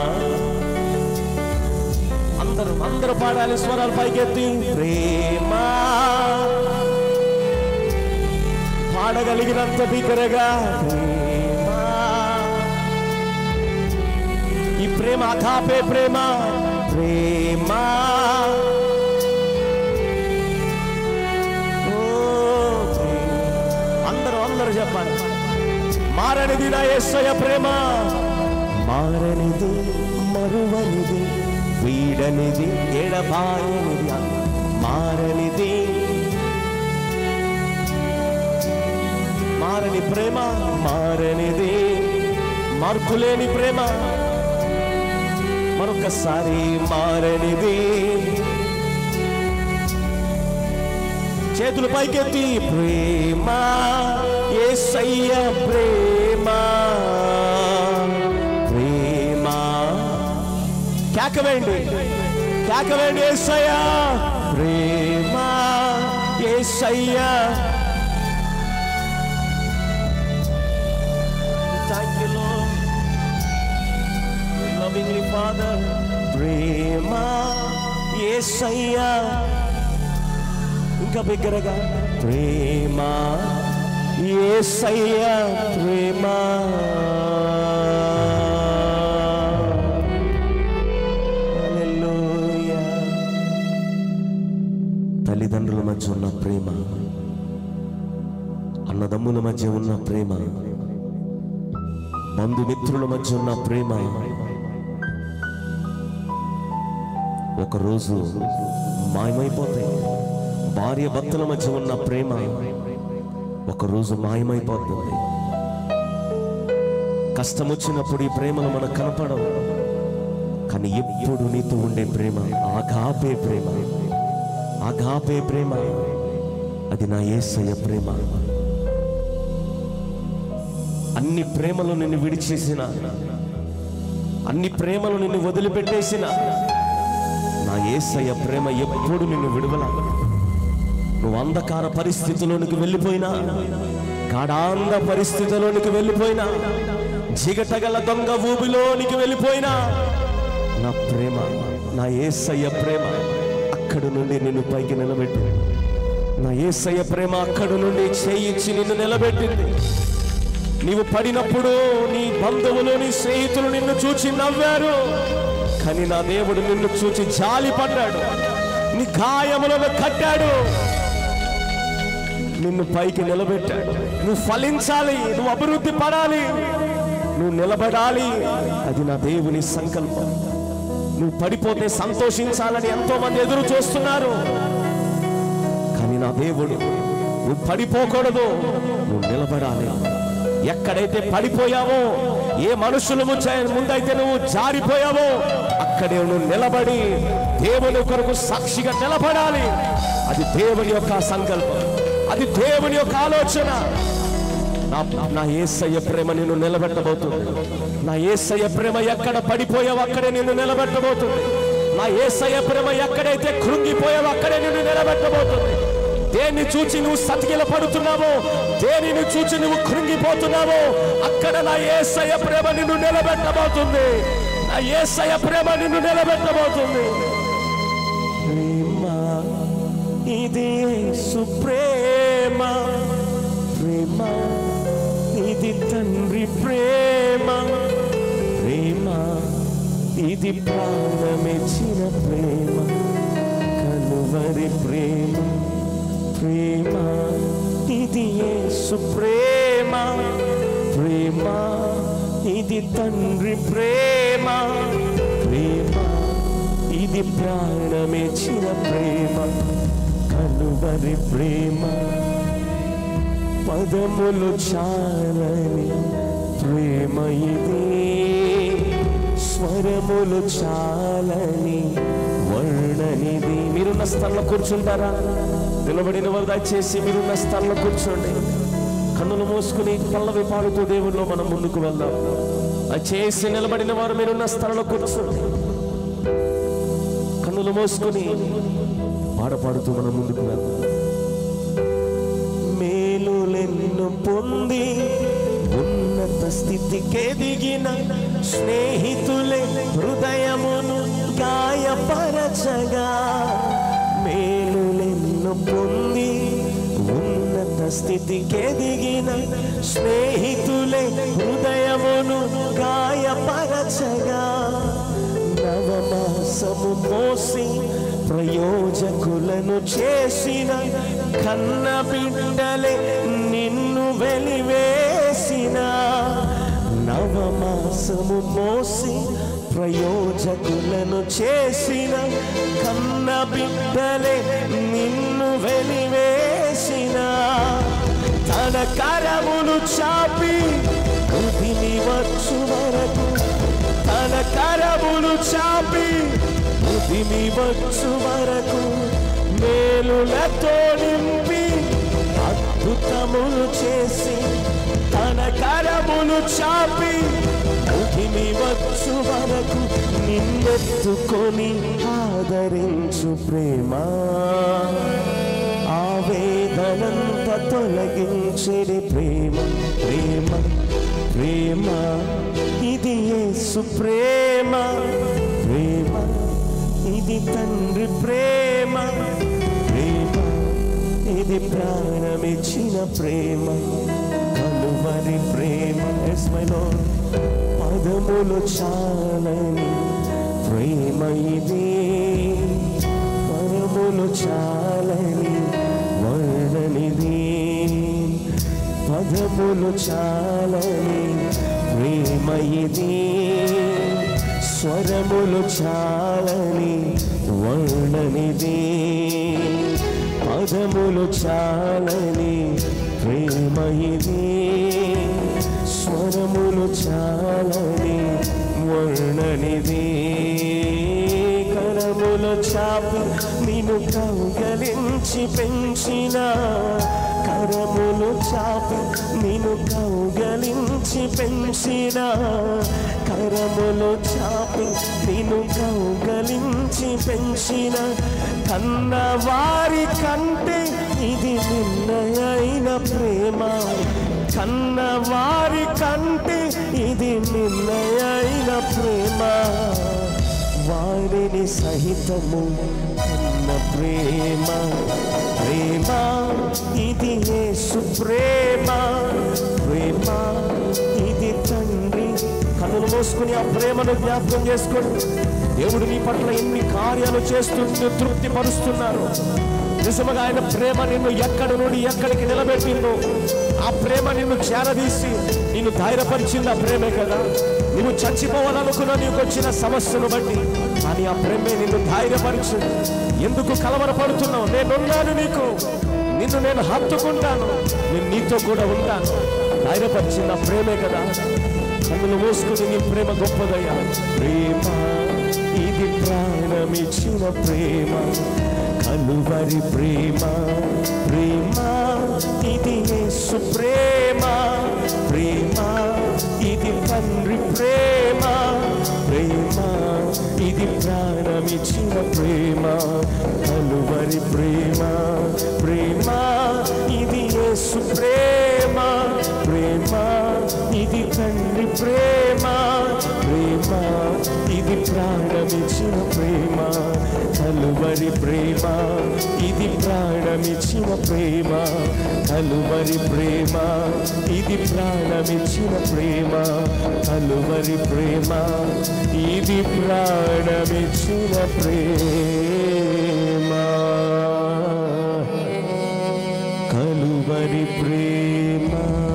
అందరూ అందరూ పాడాలి స్వరాలు పైకెత్తి ప్రేమ పాడగలిగినంత బిగ్గరగా ప్రేమ ఈ ప్రేమ అథాపే ప్రేమ ప్రేమ ఓ ప్రేమ. అందరూ అందరూ చెప్పాలి మారనిది నా యేసయ్య ప్రేమ మారనిది మరువనిది వీడనిది ఎడబాయనిది మారనిది మారని ప్రేమ మారనిది మార్పులేని ప్రేమ మరొకసారి మారనిది చేతులు పైకెత్తి ప్రేమ ఏసయ్య ప్రేమ ప్రేమ కేకవేండి కేకవేండి ఏసయ్య ప్రేమ ఏసయ్య థ్యాంక్ యూ లవింగ్లీ ఫాదర్ ప్రేమ ఏసయ్యా ఇంకా బిగ్గరగా ప్రేమ ఏసయ్య ప్రేమ హల్లెలూయా. తల్లిదండ్రుల మధ్య ఉన్న ప్రేమ అన్నదమ్ముల మధ్య ఉన్న ప్రేమ బంధుమిత్రుల మధ్య ఉన్న ప్రేమ ఒకరోజు మాయమైపోతాయి భార్య భర్తల మధ్య ఉన్న ప్రేమ ఒకరోజు మాయమైపోతుంది కష్టం వచ్చినప్పుడు ఈ ప్రేమలు మనకు కనపడవు కానీ ఎప్పుడు నీతో ఉండే ప్రేమ ఆగాపే ప్రేమ ఆగాపే ప్రేమ అది నా ఏసయ్య ప్రేమ అన్ని ప్రేమలు నిన్ను విడిచేసిన అన్ని ప్రేమలు నిన్ను వదిలిపెట్టేసిన నా ఏసయ్య ప్రేమ ఎప్పుడు నిన్ను విడువల నువ్వు అంధకార పరిస్థితిలోనికి వెళ్ళిపోయినా గాఢాంధ పరిస్థితిలోనికి వెళ్ళిపోయినా జిగటగల దొంగ ఊబిలోనికి వెళ్ళిపోయినా నా ప్రేమ నా ఏసయ్య ప్రేమ అక్కడి నుండి నిన్ను పైకి నిలబెట్టింది నా ఏసయ్య ప్రేమ అక్కడి నుండి చేయించి నిన్ను నిలబెట్టింది నీవు పడినప్పుడు నీ బంధువులు నీ స్నేహితులు నిన్ను చూచి నవ్వారు కానీ నా దేవుడు నిన్ను చూచి జాలి పడ్డాడు నీ గాయములను కట్టాడు నిన్ను పైకి నిలబెట్టాడు నువ్వు ఫలించాలి నువ్వు అభివృద్ధి పడాలి నువ్వు నిలబడాలి అది నా దేవుని సంకల్పం నువ్వు పడిపోతే సంతోషించాలని ఎంతో మంది ఎదురు చూస్తున్నారు కానీ నా దేవుడు నువ్వు పడిపోకూడదు నువ్వు నిలబడాలి ఎక్కడైతే పడిపోయావో ఏ మనుషుల ముంచ- ముందైతే నువ్వు జారిపోయావో అక్కడే నువ్వు నిలబడి దేవుని కొరకు సాక్షిగా నిలబడాలి అది దేవుని యొక్క సంకల్పం అది దేవుని యొక్క ఆలోచన నా నా ఏసయ్య ప్రేమ నిన్ను నిలబెట్టబోతుంది నా ఏసయ్య ప్రేమ ఎక్కడ పడిపోయావో అక్కడే నిన్ను నిలబెట్టబోతుంది నా ఏసయ్య ప్రేమ ఎక్కడైతే కృంగిపోయావో అక్కడే నిన్ను నిలబెట్టబోతుంది దేన్ని చూచి నువ్వు సతికిల పడుతున్నావో దేనిని చూచి నువ్వు కృంగిపోతున్నావో అక్కడ నా ఏసయ్య ప్రేమ నిన్ను నిలబెట్టబోతుంది నా ఏసయ్య ప్రేమ నిన్ను నిలబెట్టబోతుంది ప్రేమ ఇది యేసు ప్రేమ ప్రేమ ఇది తండ్రి ప్రేమ ప్రేమ ఇది ప్రాణమిచ్చిన ప్రేమ కలువరి ప్రేమ ప్రేమ ఇది యేసు ప్రేమ ప్రేమ ఇది తండ్రి ప్రేమ ప్రేమ ఇది ప్రాణమిచ్చిన ప్రేమ కలువరి ప్రేమ పదములు చాలని ప్రేమ ఇది స్వరములు చాలని వర్ణనిది మీరున్న స్థలంలో కూర్చుంటారా నిలబడిన వారు దయచేసి మీరున్న స్థలంలో కూర్చోండి కన్నులు మూసుకుని పల్లవి పాడుతూ దేవుల్లో మనం ముందుకు వెళ్దాం చేసి నిలబడిన వారు మీరున్న స్థలంలో కూర్చోండి కన్నులు మూసుకుని పాట పాడుతూ మనం ముందుకు వెళ్దాం మేలులెన్ను పొంది ఉన్నత స్థితికి ఎదిగిన స్నేహితులే హృదయమును గాయపరచగా మేలులెన్ను పొంది ఉన్నత స్థితికి ఎదిగిన స్నేహితులే హృదయమును గాయపరచగా నవమాసము మోసి ప్రయోజకులను చేసిన కన్న బిడ్డలే నిన్ను వెలివేసిన నవమాసము మోసి ప్రయోజకులను చేసిన కన్న బిడ్డలే నిన్ను వెలివేసిన తన కరములు చాపి కృతిని వచ్చు వరకు తన కరములు చాపి బుద్ధిని వచ్చు వరకు మేలులతో నింపి అద్భుతములు చేసి తన కరములు చాపి బుద్ధిని వచ్చు వరకు నిన్నెత్తుకొని ఆదరించు ప్రేమ ఆవేదనంత తొలగించేది ప్రేమ ప్రేమ ప్రేమ ఇది యేసు ప్రేమ ప్రేమ ఇది తండ్రి ప్రేమ ప్రేమ ఇది ప్రాణమిచ్చిన ప్రేమ కలువరి ప్రేమ ఎస్ మై లార్డ్ పదములు చాలని ప్రేమ ఇది పదములు చాలని వర్ణనిది పదములు చాలని ప్రేమ ఇది స్వరములు చాలని వర్ణనిది పదములు చాలని ప్రేమ ఇది స్వరములు చాలని వర్ణనిది కరముల చాపు నిన్ను కౌగలించి పెంచిన కరములు చాపు నిన్ను కౌగలించి పెంచిన కరములు చాపి నిన్ను కౌగలించి పెంచిన కన్న వారి కంటే ఇది నిన్నయైన ప్రేమ కన్న వారి కంటే ఇది నిన్నయైన ప్రేమ వారిని సహితము కన్న ప్రేమ ప్రేమ ఇది యేసు ప్రేమ ప్రేమ ఇది తండ్రి కన్నులు మూసుకుని ఆ ప్రేమను జ్ఞాపకం చేసుకోండి దేవుడు నీ పట్ల ఎన్ని కార్యాలు చేస్తూ తృప్తి పరుస్తున్నారు నిజముగా ఆయన ప్రేమ నిన్ను ఎక్కడి నుండి ఎక్కడికి నిలబెట్టిందో ఆ ప్రేమ నిన్ను చేరదీసి నిన్ను ధైర్యపరిచింది ఆ ప్రేమే కదా నువ్వు చచ్చిపోవాలనుకున్న నీకు వచ్చిన సమస్యను బట్టి కానీ ఆ ప్రేమే నిన్ను ధైర్యపరిచింది ఎందుకు కలవరపడుతున్నావు నేనున్నాను నీకు నిన్ను నేను హత్తుకుంటాను నేను నీతో కూడా ఉంటాను ధైర్యపరిచింది ఆ ప్రేమే కదా కన్నులు మూసుకుని నీ ప్రేమ గొప్పదయ్యా ప్రేమ ఇది ప్రాణమిచ్చిన ప్రేమ కలువరి ప్రేమ ప్రేమ ఇది యేసు ప్రేమ ప్రేమ ఇది తండ్రి ప్రేమ ప్రేమ ఇది ప్రాణమిచ్చిన ప్రేమ కలువరి ప్రేమ ప్రేమ యేసు ప్రేమ ప్రేమ ఇది తండ్రి ప్రేమ ప్రేమ ఇది ప్రాణమిచ్చిన ప్రేమ కలువరి ప్రేమ ఇది ప్రాణమిచ్చిన ప్రేమ కలువరి ప్రేమ ఇది ప్రాణమిచ్చిన ప్రేమ కలువరి ప్రేమ ఇది ప్రాణమిచ్చిన ప్రేమ కలువరి ప్రేమ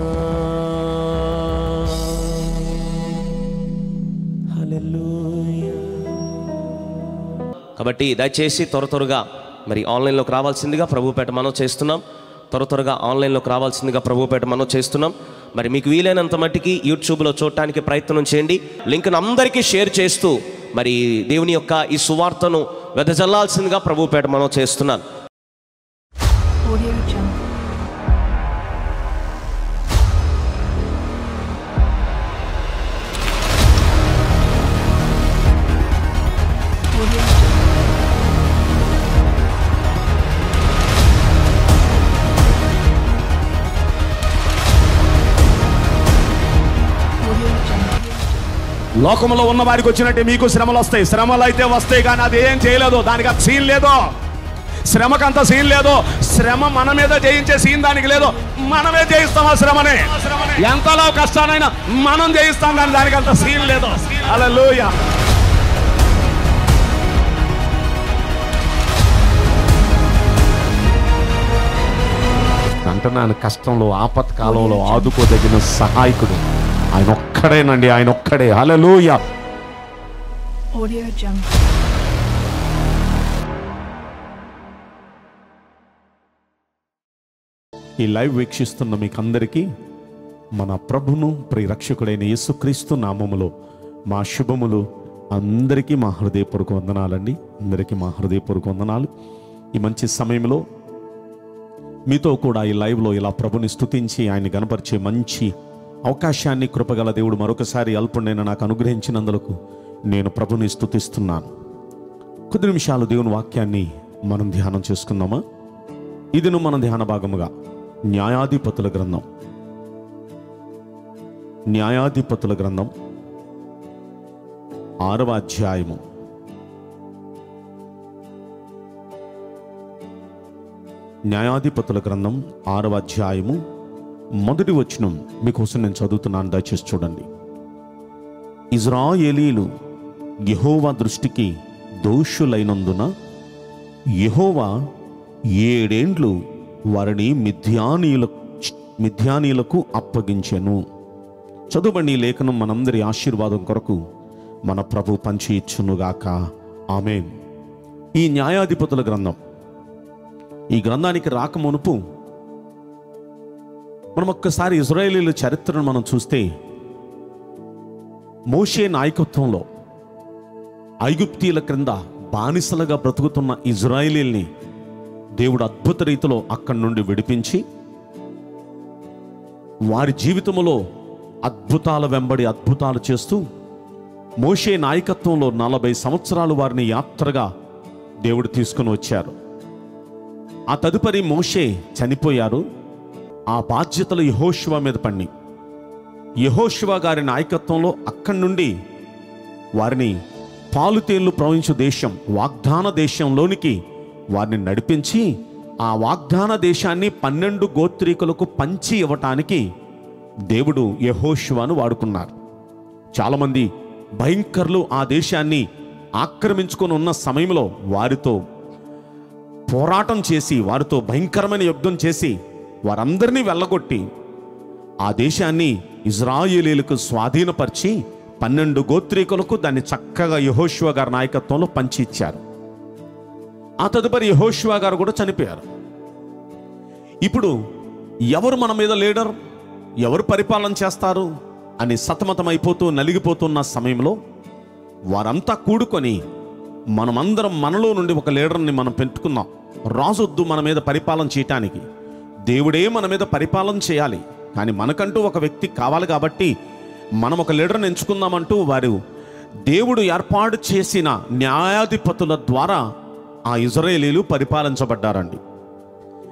హల్లెలూయా కాబట్టి దయచేసి త్వర త్వరగా మరి ఆన్లైన్లోకి రావాల్సిందిగా ప్రభుపేట మనం చేస్తున్నాం త్వర త్వరగా ఆన్లైన్లోకి రావాల్సిందిగా ప్రభుపేట మనం చేస్తున్నాం మరి మీకు వీలైనంత మట్టికి యూట్యూబ్లో చూడటానికి ప్రయత్నం చేయండి లింక్ను అందరికీ షేర్ చేస్తూ మరి దేవుని యొక్క ఈ సువార్తను వెదజల్లాల్సిందిగా ప్రభుపేట మనం చేస్తున్నాను Audio Jungle. Audio Jungle. Audio Jungle. లోకంలో ఉన్న వారికి వచ్చినట్టే మీకు శ్రమలు వస్తాయి శ్రమలు అయితే వస్తాయి కానీ అది ఏం చేయలేదు దానికి అంత సీన్ లేదు శ్రమకంత సీన్ లేదు శ్రమ మన మీద జయించే సీన్ దానికి లేదు మనమే జయిస్తాం ఆ శ్రమని ఎంతలో కష్టానైనా మనం జయిస్తాం కానీ దానికి అంత సీన్ లేదు అలా అంటున్నాను కష్టంలో ఆపత్కాలంలో ఆదుకోదగిన సహాయకుడు ఆయన ఒక్కడేనండి ఆయన ఒక్కడే హల్లెలూయా Audio Jungle. ఈ లైవ్ వీక్షిస్తున్న మీకందరికీ మన ప్రభును ప్రియరక్షకుడైన యేసుక్రీస్తు నామములో మా శుభములు అందరికీ మా హృదయపూర్వక వందనాలండి అందరికీ మా హృదయపూర్వక వందనాలు ఈ మంచి సమయంలో మీతో కూడా ఈ లైవ్లో ఇలా ప్రభుని స్తుతించి ఆయన గనపరిచే మంచి అవకాశాన్ని కృపగల దేవుడు మరొకసారి అల్పుడైన నాకు అనుగ్రహించినందులకు నేను ప్రభుని స్తుతిస్తున్నాను కొద్ది నిమిషాలు దేవుని వాక్యాన్ని మనం ధ్యానం చేసుకుందామా ఇదిను మన ధ్యాన భాగముగా న్యాయాధిపతుల గ్రంథం న్యాయాధిపతుల గ్రంథం ఆరవ అధ్యాయము న్యాయాధిపతుల గ్రంథం ఆరవ అధ్యాయము మొదటి వచనం మీకోసం నేను చదువుతున్నాను దయచేసి చూడండి ఇజ్రాయేలీలు యెహోవా దృష్టికి దోషులైనందున యెహోవా ఏడేండ్లు వారిని మిథ్యానీయుల మిథ్యానీయులకు అప్పగించెను చదువుబండి ఈ లేఖనం మనందరి ఆశీర్వాదం కొరకు మన ప్రభు పంచి ఇచ్చునుగాక ఆమెన్ ఈ న్యాయాధిపతుల గ్రంథం ఈ గ్రంథానికి రాకమునుపు మనం ఒక్కసారి ఇజ్రాయేలీల చరిత్రను మనం చూస్తే మోషే నాయకత్వంలో ఐగుప్తీల క్రింద బానిసలుగా బ్రతుకుతున్న ఇజ్రాయేలీల్ని దేవుడు అద్భుత రీతిలో అక్కడి నుండి విడిపించి వారి జీవితంలో అద్భుతాల వెంబడి అద్భుతాలు చేస్తూ మోషే నాయకత్వంలో నలభై సంవత్సరాలు వారిని యాత్రగా దేవుడు తీసుకుని వచ్చారు ఆ తదుపరి మోషే చనిపోయారు ఆ బాధ్యతలు యహోశివ మీద పడి యహోశివ గారి నాయకత్వంలో అక్కడి నుండి వారిని పాలుతేళ్లు ప్రవహించు దేశం వాగ్దాన దేశంలోనికి వారిని నడిపించి ఆ వాగ్దాన దేశాన్ని పన్నెండు గోత్రీకులకు పంచి ఇవ్వటానికి దేవుడు యహోశివను వాడుకున్నారు చాలామంది భయంకరులు ఆ దేశాన్ని ఆక్రమించుకొని ఉన్న సమయంలో వారితో పోరాటం చేసి వారితో భయంకరమైన యుద్ధం చేసి వారందరినీ వెళ్ళగొట్టి ఆ దేశాన్ని ఇజ్రాయేలీలకు స్వాధీనపరిచి పన్నెండు గోత్రీకులకు దాన్ని చక్కగా యహోశివ గారి నాయకత్వంలో పంచి ఇచ్చారు ఆ తదుపరి యహోశివ గారు కూడా చనిపోయారు ఇప్పుడు ఎవరు మన మీద లీడర్ ఎవరు పరిపాలన చేస్తారు అని సతమతమైపోతూ నలిగిపోతున్న సమయంలో వారంతా కూడుకొని మనమందరం మనలో నుండి ఒక లీడర్ని మనం పెట్టుకుందాం రాజొద్దు మన మీద పరిపాలన చేయటానికి దేవుడే మన మీద పరిపాలన చేయాలి కానీ మనకంటూ ఒక వ్యక్తి కావాలి కాబట్టి మనం ఒక లీడర్ని ఎంచుకుందామంటూ వారు దేవుడు ఏర్పాటు చేసిన న్యాయాధిపతుల ద్వారా ఆ ఇజ్రాయేలీలు పరిపాలించబడ్డారండి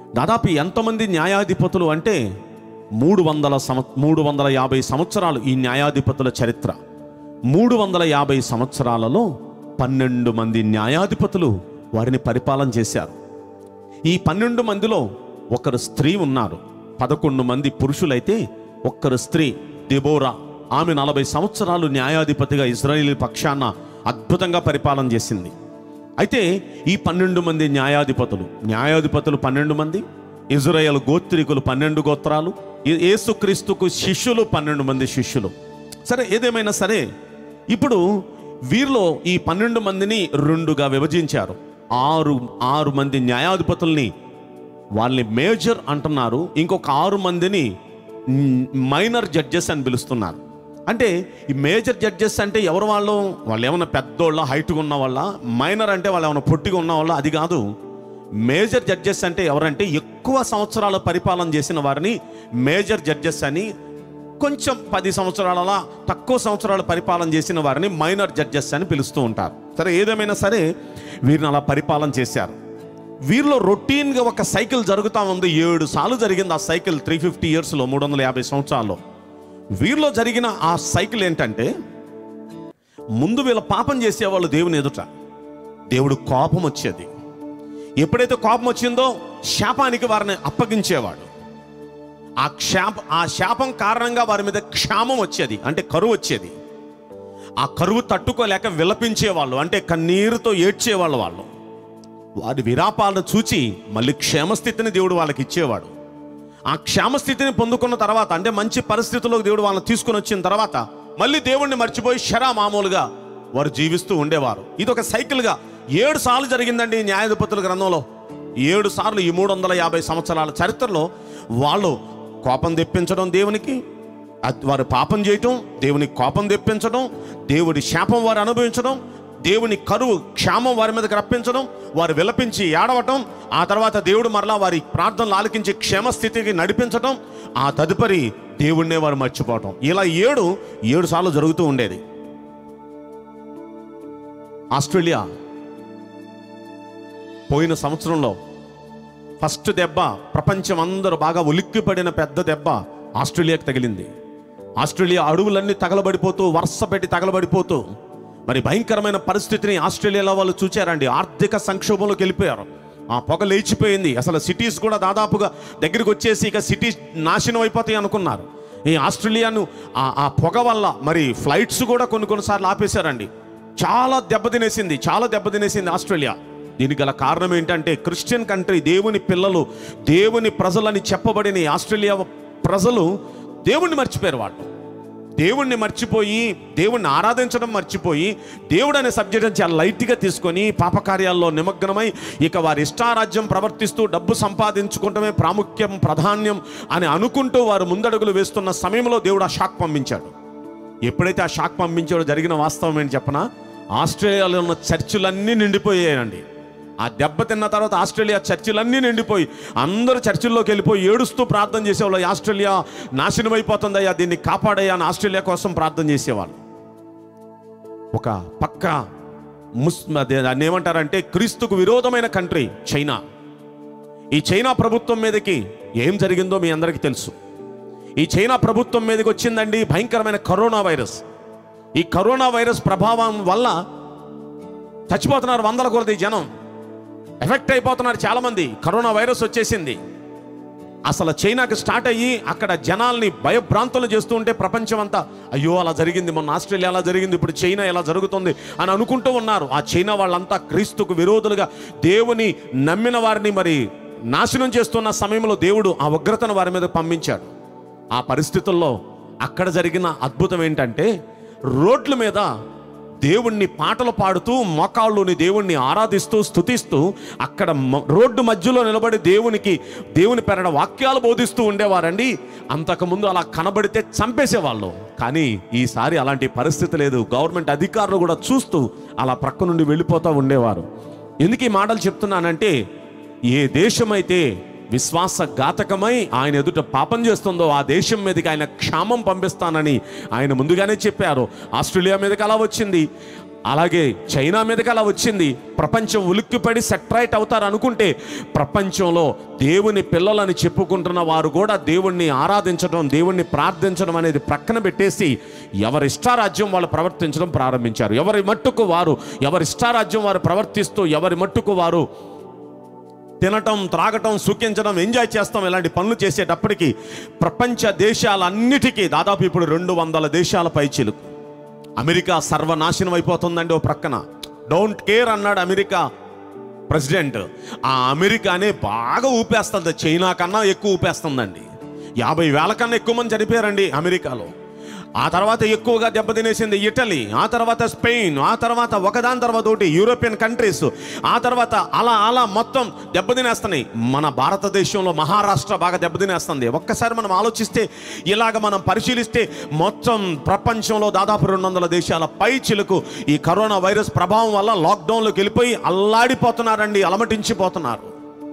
దాదాపు ఎంతమంది న్యాయాధిపతులు అంటే మూడు వందల సంవ మూడు వందల యాభై సంవత్సరాలు ఈ న్యాయాధిపతుల చరిత్ర మూడు వందల యాభై సంవత్సరాలలో పన్నెండు మంది న్యాయాధిపతులు వారిని పరిపాలన చేశారు ఈ పన్నెండు మందిలో ఒకరు స్త్రీ ఉన్నారు పదకొండు మంది పురుషులైతే ఒక్కరు స్త్రీ దెబోరా ఆమె నలభై సంవత్సరాలు న్యాయాధిపతిగా ఇజ్రాయేలీ పక్షాన అద్భుతంగా పరిపాలన చేసింది అయితే ఈ పన్నెండు మంది న్యాయాధిపతులు న్యాయాధిపతులు పన్నెండు మంది ఇజ్రాయేల్ గోత్రికులు పన్నెండు గోత్రాలు ఏ- యేసుక్రీస్తుకు శిష్యులు పన్నెండు మంది శిష్యులు సరే ఏదేమైనా సరే ఇప్పుడు వీరిలో ఈ పన్నెండు మందిని రెండుగా విభజించారు ఆరు ఆరు మంది న్యాయాధిపతుల్ని వాళ్ళని మేజర్ అంటున్నారు ఇంకొక ఆరు మందిని మ్, మైనర్ జడ్జెస్ అని పిలుస్తున్నారు అంటే ఈ మేజర్ జడ్జెస్ అంటే ఎవరు వాళ్ళు వాళ్ళు ఏమైనా పెద్దోళ్ళ హైట్గా ఉన్న వాళ్ళ మైనర్ అంటే వాళ్ళు ఏమైనా పొట్టిగా ఉన్న వాళ్ళ అది కాదు మేజర్ జడ్జెస్ అంటే ఎవరంటే ఎక్కువ సంవత్సరాల పరిపాలన చేసిన వారిని మేజర్ జడ్జెస్ అని కొంచెం పది సంవత్సరాల తక్కువ సంవత్సరాలు పరిపాలన చేసిన వారిని మైనర్ జడ్జెస్ అని పిలుస్తూ ఉంటారు సరే ఏదేమైనా సరే వీరిని అలా పరిపాలన చేశారు వీరిలో రొటీన్గా ఒక సైకిల్ జరుగుతూ ఉంది ఏడు సార్లు జరిగింది ఆ సైకిల్ త్రీ ఫిఫ్టీ ఇయర్స్లో మూడు వందల యాభై సంవత్సరాల్లో వీరిలో జరిగిన ఆ సైకిల్ ఏంటంటే ముందు వీళ్ళ పాపం చేసేవాళ్ళు దేవుని ఎదుట దేవుడు కోపం వచ్చేది ఎప్పుడైతే కోపం వచ్చిందో శాపానికి వారిని అప్పగించేవాడు ఆ క్షాప ఆ శాపం కారణంగా వారి మీద క్షామం వచ్చేది అంటే కరువు వచ్చేది ఆ కరువు తట్టుకోలేక విలపించేవాళ్ళు అంటే కన్నీరుతో ఏడ్చేవాళ్ళు వాళ్ళు వారి విరాపాలను చూచి మళ్ళీ క్షేమస్థితిని దేవుడు వాళ్ళకి ఇచ్చేవాడు ఆ క్షేమస్థితిని పొందుకున్న తర్వాత అంటే మంచి పరిస్థితుల్లోకి దేవుడు వాళ్ళని తీసుకుని వచ్చిన తర్వాత మళ్ళీ దేవుణ్ణి మర్చిపోయి శరా మామూలుగా వారు జీవిస్తూ ఉండేవారు ఇది ఒక సైకిల్గా ఏడు సార్లు జరిగిందండి ఈ న్యాయాధిపతుల గ్రంథంలో ఏడు సార్లు ఈ మూడు వందల యాభై సంవత్సరాల చరిత్రలో వాళ్ళు కోపం తెప్పించడం దేవునికి అద్- వారు పాపం చేయటం దేవుని కోపం తెప్పించడం దేవుడి శాపం వారు అనుభవించడం దేవుని కరువు క్షామం వారి మీదకి రప్పించడం వారు విలపించి ఏడవటం ఆ తర్వాత దేవుడు మరలా వారి ప్రార్థనలు ఆలకించి క్షేమస్థితికి నడిపించటం ఆ తదుపరి దేవుణ్ణే వారు మర్చిపోవటం ఇలా ఏడు ఏడు సార్లు జరుగుతూ ఉండేది ఆస్ట్రేలియా పోయిన సంవత్సరంలో ఫస్ట్ దెబ్బ ప్రపంచం అందరూ బాగా ఉలిక్కిపడిన పెద్ద దెబ్బ ఆస్ట్రేలియాకి తగిలింది ఆస్ట్రేలియా అడవులన్నీ తగలబడిపోతూ వరుస పెట్టి తగలబడిపోతూ మరి భయంకరమైన పరిస్థితిని ఆస్ట్రేలియాలో వాళ్ళు చూచారండి ఆర్థిక సంక్షోభంలోకి వెళ్ళిపోయారు ఆ పొగ లేచిపోయింది అసలు సిటీస్ కూడా దాదాపుగా దగ్గరికి వచ్చేసి ఇక సిటీస్ నాశనం అయిపోతాయి అనుకున్నారు ఈ ఆస్ట్రేలియాను ఆ ఆ పొగ వల్ల మరి ఫ్లైట్స్ కూడా కొన్ని కొన్నిసార్లు ఆపేశారండి చాలా దెబ్బతినేసింది చాలా దెబ్బతినేసింది ఆస్ట్రేలియా దీనికి గల కారణం ఏంటంటే క్రిస్టియన్ కంట్రీ దేవుని పిల్లలు దేవుని ప్రజలని చెప్పబడిన ఈ ఆస్ట్రేలియా ప్రజలు దేవుణ్ణి మర్చిపోయారు వాళ్ళు దేవుణ్ణి మర్చిపోయి దేవుణ్ణి ఆరాధించడం మర్చిపోయి దేవుడు అనే సబ్జెక్ట్ చాలా లైట్గా తీసుకొని పాపకార్యాల్లో నిమగ్నమై ఇక వారి ఇష్టారాజ్యం ప్రవర్తిస్తూ డబ్బు సంపాదించుకుంటమే ప్రాముఖ్యం ప్రాధాన్యం అని అనుకుంటూ వారు ముందడుగులు వేస్తున్న సమయంలో దేవుడు ఆ షాక్ పంపించాడు ఎప్పుడైతే ఆ షాక్ పంపించాడో జరిగిన వాస్తవం ఏంటి చెప్పనా ఆస్ట్రేలియాలో ఉన్న చర్చిలన్నీ నిండిపోయాయండి ఆ దెబ్బ తిన్న తర్వాత ఆస్ట్రేలియా చర్చిలన్నీ నిండిపోయి అందరూ చర్చిల్లోకి వెళ్ళిపోయి ఏడుస్తూ ప్రార్థన చేసేవాళ్ళు "ఈ ఆస్ట్రేలియా నాశనం అయిపోతుందయ్యా దీన్ని కాపాడయ్యా అని ఆస్ట్రేలియా కోసం ప్రార్థన చేసేవాళ్ళు ఒక పక్క ముస్ అదే దాన్ని ఏమంటారంటే క్రీస్తుకు విరోధమైన కంట్రీ చైనా ఈ చైనా ప్రభుత్వం మీదకి ఏం జరిగిందో మీ అందరికీ తెలుసు ఈ చైనా ప్రభుత్వం మీదకి వచ్చిందండి భయంకరమైన కరోనా వైరస్ ఈ కరోనా వైరస్ ప్రభావం వల్ల చచ్చిపోతున్నారు వందల కొలది జనం ఎఫెక్ట్ అయిపోతున్నారు చాలామంది కరోనా వైరస్ వచ్చేసింది అసలు చైనాకి స్టార్ట్ అయ్యి అక్కడ జనాల్ని భయభ్రాంతులు చేస్తూ ఉంటే ప్రపంచం అంతా అయ్యో అలా జరిగింది మొన్న ఆస్ట్రేలియా అలా జరిగింది ఇప్పుడు చైనా ఎలా జరుగుతుంది అని అనుకుంటూ ఉన్నారు ఆ చైనా వాళ్ళంతా క్రీస్తుకు విరోధులుగా దేవుని నమ్మిన వారిని మరి నాశనం చేస్తున్న సమయంలో దేవుడు ఆ ఉగ్రతను వారి మీద పంపించాడు ఆ పరిస్థితుల్లో అక్కడ జరిగిన అద్భుతం ఏంటంటే రోడ్ల మీద దేవుణ్ణి పాటలు పాడుతూ మోకాళ్ళుని దేవుణ్ణి ఆరాధిస్తూ స్తుతిస్తూ అక్కడ మ- రోడ్డు మధ్యలో నిలబడి దేవునికి దేవుని పెరడ వాక్యాలు బోధిస్తూ ఉండేవారండి అంతకుముందు అలా కనబడితే చంపేసేవాళ్ళు కానీ ఈసారి అలాంటి పరిస్థితి లేదు గవర్నమెంట్ అధికారులు కూడా చూస్తూ అలా ప్రక్క నుండి వెళ్ళిపోతూ ఉండేవారు ఎందుకు ఈ మాటలు చెప్తున్నానంటే ఏ దేశమైతే విశ్వాసఘాతకమై ఆయన ఎదుట పాపం చేస్తుందో ఆ దేశం మీదకి ఆయన క్షామం పంపిస్తానని ఆయన ముందుగానే చెప్పారు ఆస్ట్రేలియా మీదకి అలా వచ్చింది అలాగే చైనా మీదకి అలా వచ్చింది ప్రపంచం ఉలిక్కిపడి సెట్రైట్ అవుతారు అనుకుంటే ప్రపంచంలో దేవుని పిల్లలని చెప్పుకుంటున్న వారు కూడా దేవుణ్ణి ఆరాధించడం దేవుణ్ణి ప్రార్థించడం అనేది ప్రక్కన పెట్టేసి ఎవరి ఇష్టారాజ్యం వాళ్ళు ప్రవర్తించడం ప్రారంభించారు ఎవరి మట్టుకు వారు ఎవరి ఇష్టారాజ్యం వారు ప్రవర్తిస్తూ ఎవరి మట్టుకు వారు తినటం త్రాగటం సుఖించడం ఎంజాయ్ చేస్తాం ఇలాంటి పనులు చేసేటప్పటికి ప్రపంచ దేశాలన్నిటికీ దాదాపు ఇప్పుడు రెండు వందల దేశాల పైచిలుకు అమెరికా సర్వనాశనం అయిపోతుందండి ఓ ప్రక్కన డోంట్ కేర్ అన్నాడు అమెరికా ప్రెసిడెంట్ ఆ అమెరికానే బాగా ఊపేస్తుంది చైనా కన్నా ఎక్కువ ఊపేస్తుందండి యాభై వేల కన్నా ఎక్కువ మంది చనిపోయారండి అమెరికాలో ఆ తర్వాత ఎక్కువగా దెబ్బతినేసింది ఇటలీ ఆ తర్వాత స్పెయిన్ ఆ తర్వాత ఒకదాని తర్వాత ఒకటి యూరోపియన్ కంట్రీస్ ఆ తర్వాత అలా అలా మొత్తం దెబ్బతినేస్తున్నాయి మన భారతదేశంలో మహారాష్ట్ర బాగా దెబ్బతినేస్తుంది ఒక్కసారి మనం ఆలోచిస్తే ఇలాగ మనం పరిశీలిస్తే మొత్తం ప్రపంచంలో దాదాపు రెండు వందల దేశాల పై చిలుకు ఈ కరోనా వైరస్ ప్రభావం వల్ల లాక్డౌన్లోకి వెళ్ళిపోయి అల్లాడిపోతున్నారండి అలమటించిపోతున్నారు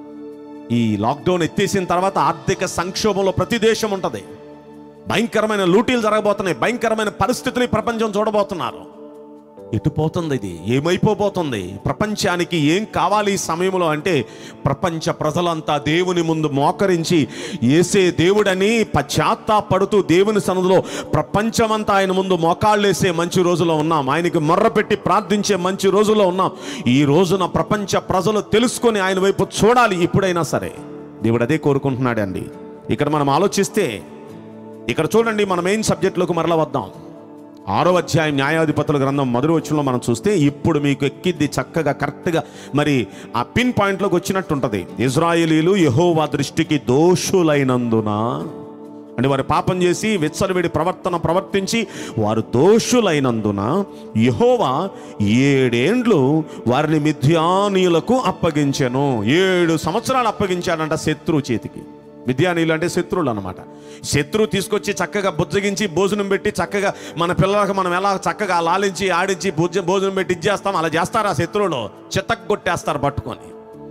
ఈ లాక్డౌన్ ఎత్తేసిన తర్వాత ఆర్థిక సంక్షోభంలో ప్రతి దేశం ఉంటుంది భయంకరమైన లూటీలు జరగబోతున్నాయి భయంకరమైన పరిస్థితులు ఈ ప్రపంచం చూడబోతున్నారు ఎటు పోతుంది ఇది ఏమైపోబోతుంది ప్రపంచానికి ఏం కావాలి ఈ సమయంలో అంటే ప్రపంచ ప్రజలంతా దేవుని ముందు మోకరించి ఏసే దేవుడని పశ్చాత్తాపడుతూ దేవుని సన్నిధిలో ప్రపంచమంతా ఆయన ముందు మోకాళ్ళేసే మంచి రోజులో ఉన్నాం ఆయనకి మొర్రపెట్టి ప్రార్థించే మంచి రోజులో ఉన్నాం ఈ రోజున ప్రపంచ ప్రజలు తెలుసుకొని ఆయన వైపు చూడాలి ఇప్పుడైనా సరే దేవుడు అదే కోరుకుంటున్నాడండి ఇక్కడ మనం ఆలోచిస్తే ఇక్కడ చూడండి మనం మెయిన్ సబ్జెక్టులోకి మరలా వద్దాం ఆరో అధ్యాయం న్యాయాధిపతుల గ్రంథం మొదటి వచ్చంలో మనం చూస్తే ఇప్పుడు మీకు ఎక్కిద్ది చక్కగా కరెక్ట్గా మరి ఆ పిన్ పాయింట్లోకి వచ్చినట్టు ఉంటుంది ఇజ్రాయేలీలు యెహోవా దృష్టికి దోషులైనందున అంటే వారు పాపం చేసి విచ్చలవిడి ప్రవర్తన ప్రవర్తించి వారు దోషులైనందున యెహోవా ఏడేండ్లు వారిని మిథ్యానీయులకు అప్పగించెను ఏడు సంవత్సరాలు అప్పగించాడంట శత్రువు చేతికి మిథ్యానీయులు అంటే శత్రువులు అనమాట శత్రువు తీసుకొచ్చి చక్కగా బుజ్జగించి భోజనం పెట్టి చక్కగా మన పిల్లలకు మనం ఎలా చక్కగా లాలించి ఆడించి భోజ భోజనం పెట్టి ఇచ్చేస్తాం అలా చేస్తారు ఆ శత్రువులు చెత్తకు కొట్టేస్తారు పట్టుకొని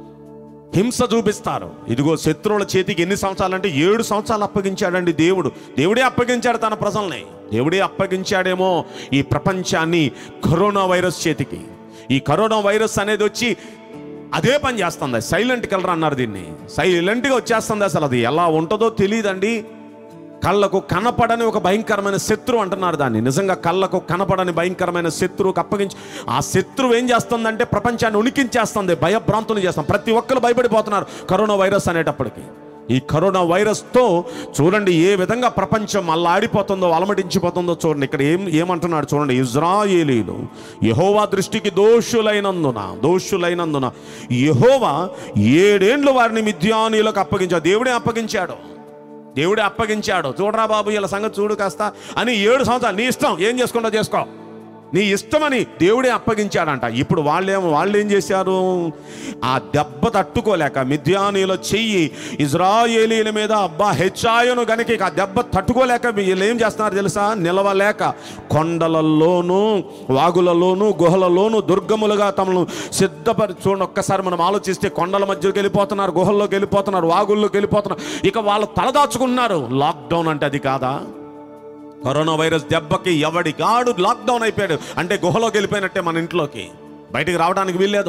హింస చూపిస్తారు ఇదిగో శత్రువుల చేతికి ఎన్ని సంవత్సరాలు అంటే ఏడు సంవత్సరాలు అప్పగించాడండి దేవుడు దేవుడే అప్పగించాడు తన ప్రజల్ని దేవుడే అప్పగించాడేమో ఈ ప్రపంచాన్ని కరోనా వైరస్ చేతికి ఈ కరోనా వైరస్ అనేది వచ్చి అదే పని చేస్తుంది సైలెంట్ కలర్ అన్నారు దీన్ని సైలెంట్గా వచ్చేస్తుంది అసలు అది ఎలా ఉంటుందో తెలియదండి కళ్ళకు కనపడని ఒక భయంకరమైన శత్రువు అంటున్నారు దాన్ని నిజంగా కళ్ళకు కనపడని భయంకరమైన శత్రువుకి అప్పగించి ఆ శత్రువు ఏం చేస్తుందంటే ప్రపంచాన్ని ఉనికించేస్తుంది భయభ్రాంతులు చేస్తాం ప్రతి ఒక్కరు భయపడిపోతున్నారు కరోనా వైరస్ అనేటప్పటికి ఈ కరోనా వైరస్తో చూడండి ఏ విధంగా ప్రపంచం అల్లాడిపోతుందో అలమటించిపోతుందో చూడండి ఇక్కడ ఏం ఏమంటున్నాడు చూడండి ఇజ్రాయేలీలు యహోవా దృష్టికి దోషులైనందున దోషులైనందున యహోవా ఏడేండ్లు వారిని మిథ్యానీయులకు అప్పగించాడు దేవుడే అప్పగించాడు దేవుడే అప్పగించాడు చూడరా బాబు ఇలా సంగతి చూడు కాస్త అని ఏడు సంవత్సరాలు నీ ఇష్టం ఏం చేసుకుంటా చేసుకో నీ ఇష్టమని దేవుడే అప్పగించాడంట ఇప్పుడు వాళ్ళేమో వాళ్ళు ఏం చేశారు ఆ దెబ్బ తట్టుకోలేక మిథ్యానీల చెయ్యి ఇజ్రాయేలీల మీద అబ్బా హెచ్చాయను గనుక ఇక ఆ దెబ్బ తట్టుకోలేక వీళ్ళు ఏం చేస్తున్నారు తెలుసా నిలవలేక కొండలలోనూ వాగులలోనూ గుహలలోనూ దుర్గములుగా తమను సిద్ధపరి చూడండి ఒక్కసారి మనం ఆలోచిస్తే కొండల మధ్యలోకి వెళ్ళిపోతున్నారు గుహల్లోకి వెళ్ళిపోతున్నారు వాగుల్లోకి వెళ్ళిపోతున్నారు ఇక వాళ్ళు తలదాచుకుంటున్నారు లాక్డౌన్ అంటే అది కాదా కరోనా వైరస్ దెబ్బకి ఎవడి గాడు లాక్డౌన్ అయిపోయాడు అంటే గుహలోకి వెళ్ళిపోయినట్టే మన ఇంట్లోకి బయటికి రావడానికి వీల్లేదు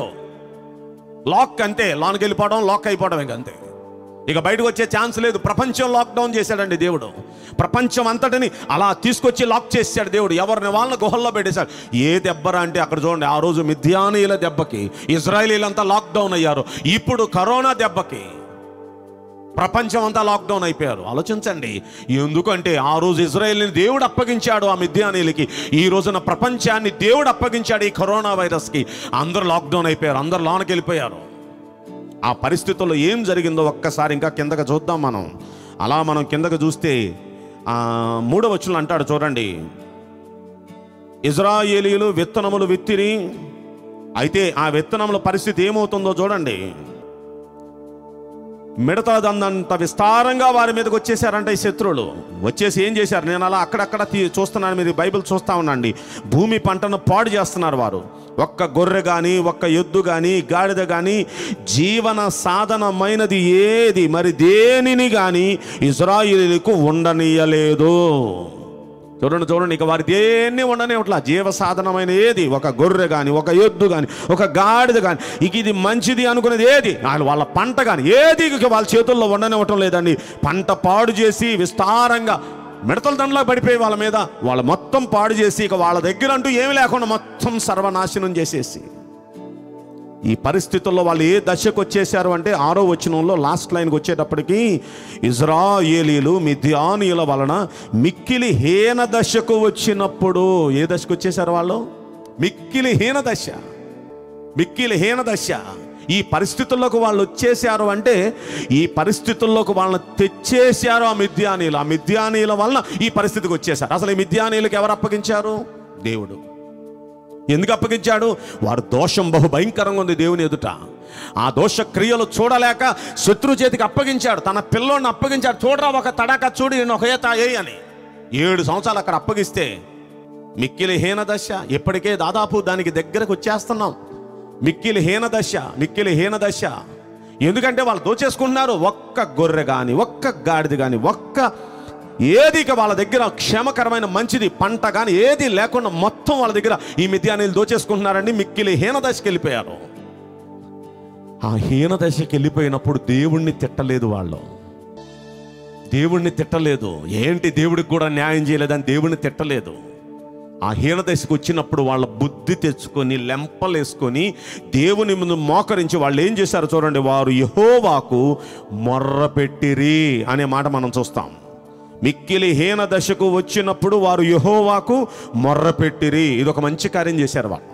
లాక్ అంతే లోనికి వెళ్ళిపోవడం లాక్ అయిపోవడం ఇంక అంతే ఇక బయటకు వచ్చే ఛాన్స్ లేదు ప్రపంచం లాక్డౌన్ చేశాడండి దేవుడు ప్రపంచం అంతటిని అలా తీసుకొచ్చి లాక్ చేశాడు దేవుడు ఎవరిని వాళ్ళని గుహల్లో పెట్టేశాడు ఏ దెబ్బరా అంటే అక్కడ చూడండి ఆ రోజు మిథ్యానీయుల దెబ్బకి ఇజ్రాయేలీలంతా లాక్డౌన్ అయ్యారు ఇప్పుడు కరోనా దెబ్బకి ప్రపంచం అంతా లాక్డౌన్ అయిపోయారు ఆలోచించండి ఎందుకంటే ఆ రోజు ఇజ్రాయెల్ని దేవుడు అప్పగించాడు ఆ మిథ్యానీలకి ఈ రోజున ప్రపంచాన్ని దేవుడు అప్పగించాడు ఈ కరోనా వైరస్కి అందరూ లాక్డౌన్ అయిపోయారు అందరూ లోనకి వెళ్ళిపోయారు ఆ పరిస్థితుల్లో ఏం జరిగిందో ఒక్కసారి ఇంకా కిందకి చూద్దాం మనం అలా మనం కిందకి చూస్తే ఆ మూడవ వచనం అంటాడు చూడండి ఇజ్రాయేలీలు విత్తనములు విత్తిరి అయితే ఆ విత్తనముల పరిస్థితి ఏమవుతుందో చూడండి మిడతలదందంత విస్తారంగా వారి మీదకి వచ్చేసారంట ఈ శత్రువులు వచ్చేసి ఏం చేశారు నేను అలా అక్కడక్కడ తీ- చూస్తున్నాను మీరు బైబిల్ చూస్తా ఉండండి భూమి పంటను పాడు చేస్తున్నారు వారు ఒక్క గొర్రె కానీ ఒక్క ఎద్దు కానీ గాడిద కానీ జీవన సాధనమైనది ఏది మరి దేనిని కానీ ఇజ్రాయిలీలకు ఉండనీయలేదు చూడండి చూడండి ఇక వారి దేన్ని ఉండనే ఇట్లా జీవ సాధనమైన ఏది ఒక గొర్రె కానీ ఒక ఎద్దు కానీ ఒక గాడిద కానీ ఇక ఇది మంచిది అనుకునేది ఏది వాళ్ళు వాళ్ళ పంట కానీ ఏది ఇక వాళ్ళ చేతుల్లో ఉండనివ్వటం లేదండి పంట పాడు చేసి విస్తారంగా మిడతల దండలా పడిపోయి వాళ్ళ మీద వాళ్ళ మొత్తం పాడు చేసి ఇక వాళ్ళ దగ్గర అంటూ ఏమి లేకుండా మొత్తం సర్వనాశనం చేసేసి ఈ పరిస్థితుల్లో వాళ్ళు ఏ దశకు వచ్చేసారు అంటే ఆరో వచనంలో లాస్ట్ లైన్కి వచ్చేటప్పటికి ఇజ్రాయేలీలు మిథ్యానీయుల వలన మిక్కిలి హీన దశకు వచ్చినప్పుడు ఏ దశకు వచ్చేసారు వాళ్ళు మిక్కిలి హీన దశ మిక్కిలి హీన దశ ఈ పరిస్థితుల్లోకి వాళ్ళు వచ్చేసారు అంటే ఈ పరిస్థితుల్లోకి వాళ్ళని తెచ్చేశారు ఆ మిథ్యానీయులు ఆ మిథ్యానీయుల వలన ఈ పరిస్థితికి వచ్చేసారు అసలు ఈ మిథ్యానీయులకు ఎవరు అప్పగించారు దేవుడు ఎందుకు అప్పగించాడు వారు దోషం బహు భయంకరంగా ఉంది దేవుని ఎదుట ఆ దోష క్రియలు చూడలేక శత్రు చేతికి అప్పగించాడు తన పిల్లోడిని అప్పగించాడు చూడరా ఒక తడాక చూడు నేను ఒక ఏత ఏ అని ఏడు సంవత్సరాలు అక్కడ అప్పగిస్తే మిక్కిలి హీన దశ ఇప్పటికే దాదాపు దానికి దగ్గరకు వచ్చేస్తున్నాం మిక్కిలి హీన దశ మిక్కిలి హీన దశ ఎందుకంటే వాళ్ళు దోచేసుకుంటున్నారు ఒక్క గొర్రె కానీ ఒక్క గాడిద కానీ ఒక్క ఏది ఇక వాళ్ళ దగ్గర క్షేమకరమైన మంచిది పంట కానీ ఏది లేకుండా మొత్తం వాళ్ళ దగ్గర ఈ మిథ్యానీలు దోచేసుకుంటున్నారండి మిక్కిలి హీన దశకి వెళ్ళిపోయారు ఆ హీన దశకి వెళ్ళిపోయినప్పుడు దేవుణ్ణి తిట్టలేదు వాళ్ళు దేవుణ్ణి తిట్టలేదు ఏంటి దేవుడికి కూడా న్యాయం చేయలేదని దేవుణ్ణి తిట్టలేదు ఆ హీన దశకు వచ్చినప్పుడు వాళ్ళ బుద్ధి తెచ్చుకొని లెంపలేసుకొని దేవుని ముందు మోకరించి వాళ్ళు ఏం చేశారు చూడండి వారు యహోవాకు మొర్రపెట్టిరి అనే మాట మనం చూస్తాం మిక్కిలి హీన దశకు వచ్చినప్పుడు వారు యహోవాకు మొర్రపెట్టిరి ఇది ఒక మంచి కార్యం చేశారు వాళ్ళు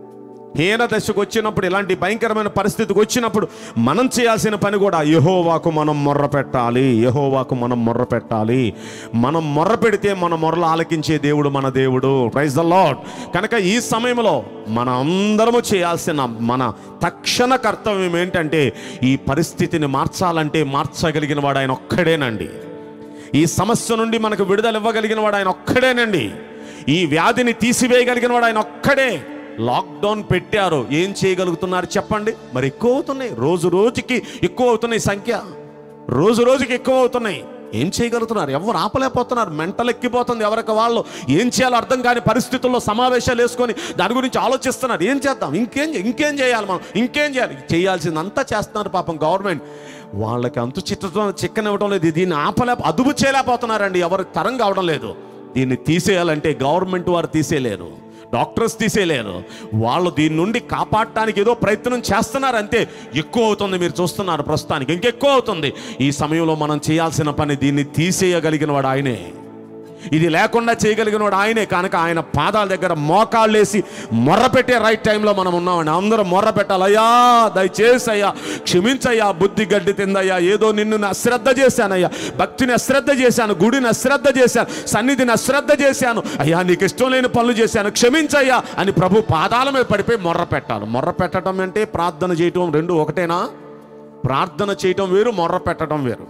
హీన దశకు వచ్చినప్పుడు ఇలాంటి భయంకరమైన పరిస్థితికి వచ్చినప్పుడు మనం చేయాల్సిన పని కూడా యహోవాకు మనం మొర్ర పెట్టాలి యహోవాకు మనం మొర్ర పెట్టాలి మనం మొర్ర పెడితే మన మొర్రలు ఆలకించే దేవుడు మన దేవుడు ప్రైజ్ ద లాడ్ కనుక ఈ సమయంలో మన అందరము చేయాల్సిన మన తక్షణ కర్తవ్యం ఏంటంటే ఈ పరిస్థితిని మార్చాలంటే మార్చగలిగిన వాడు ఆయన ఒక్కడేనండి ఈ సమస్య నుండి మనకు విడుదల ఇవ్వగలిగిన వాడు ఆయన ఒక్కడేనండి ఈ వ్యాధిని తీసివేయగలిగిన వాడు ఆయన ఒక్కడే లాక్డౌన్ పెట్టారు ఏం చేయగలుగుతున్నారు చెప్పండి మరి ఎక్కువ అవుతున్నాయి రోజు రోజుకి ఎక్కువ అవుతున్నాయి సంఖ్య రోజు రోజుకి ఎక్కువ అవుతున్నాయి ఏం చేయగలుగుతున్నారు ఎవరు ఆపలేకపోతున్నారు మెంటల్ ఎక్కిపోతుంది ఎవరికి వాళ్ళు ఏం చేయాలో అర్థం కాని పరిస్థితుల్లో సమావేశాలు వేసుకొని దాని గురించి ఆలోచిస్తున్నారు ఏం చేద్దాం ఇంకేం చే- ఇంకేం చేయాలి మనం ఇంకేం చేయాలి చేయాల్సిందంతా చేస్తున్నారు పాపం గవర్నమెంట్ వాళ్ళకి అంతు చిట్టడం చిక్కనివ్వడం లేదు దీన్ని ఆపలే అదుపు చేయలేకపోతున్నారండి ఎవరు తరం కావడం లేదు దీన్ని తీసేయాలంటే గవర్నమెంట్ వారు తీసేయలేరు డాక్టర్స్ తీసేయలేరు వాళ్ళు దీని నుండి కాపాడటానికి ఏదో ప్రయత్నం చేస్తున్నారు అంతే ఎక్కువ అవుతుంది మీరు చూస్తున్నారు ప్రస్తుతానికి ఇంకెక్కువ అవుతుంది ఈ సమయంలో మనం చేయాల్సిన పని దీన్ని తీసేయగలిగిన వాడు ఆయనే ఇది లేకుండా చేయగలిగిన వాడు ఆయనే కనుక ఆయన పాదాల దగ్గర మోకాళ్ళేసి మొర్ర పెట్టే రైట్ టైంలో మనం ఉన్నామండి అందరూ మొర్ర పెట్టాలి అయ్యా దయచేసి అయ్యా క్షమించయ్యా బుద్ధి గడ్డి తిందయ్యా ఏదో నిన్ను అశ్రద్ధ చేశానయ్యా భక్తిని అశ్రద్ధ చేశాను గుడిని అశ్రద్ధ చేశాను సన్నిధిని అశ్రద్ధ చేశాను అయ్యా నీకు ఇష్టం లేని పనులు చేశాను క్షమించయ్యా అని ప్రభు పాదాల మీద పడిపోయి మొర్ర పెట్టాలి మొర్ర పెట్టడం అంటే ప్రార్థన చేయటం రెండు ఒకటేనా ప్రార్థన చేయటం వేరు మొర్ర పెట్టడం వేరు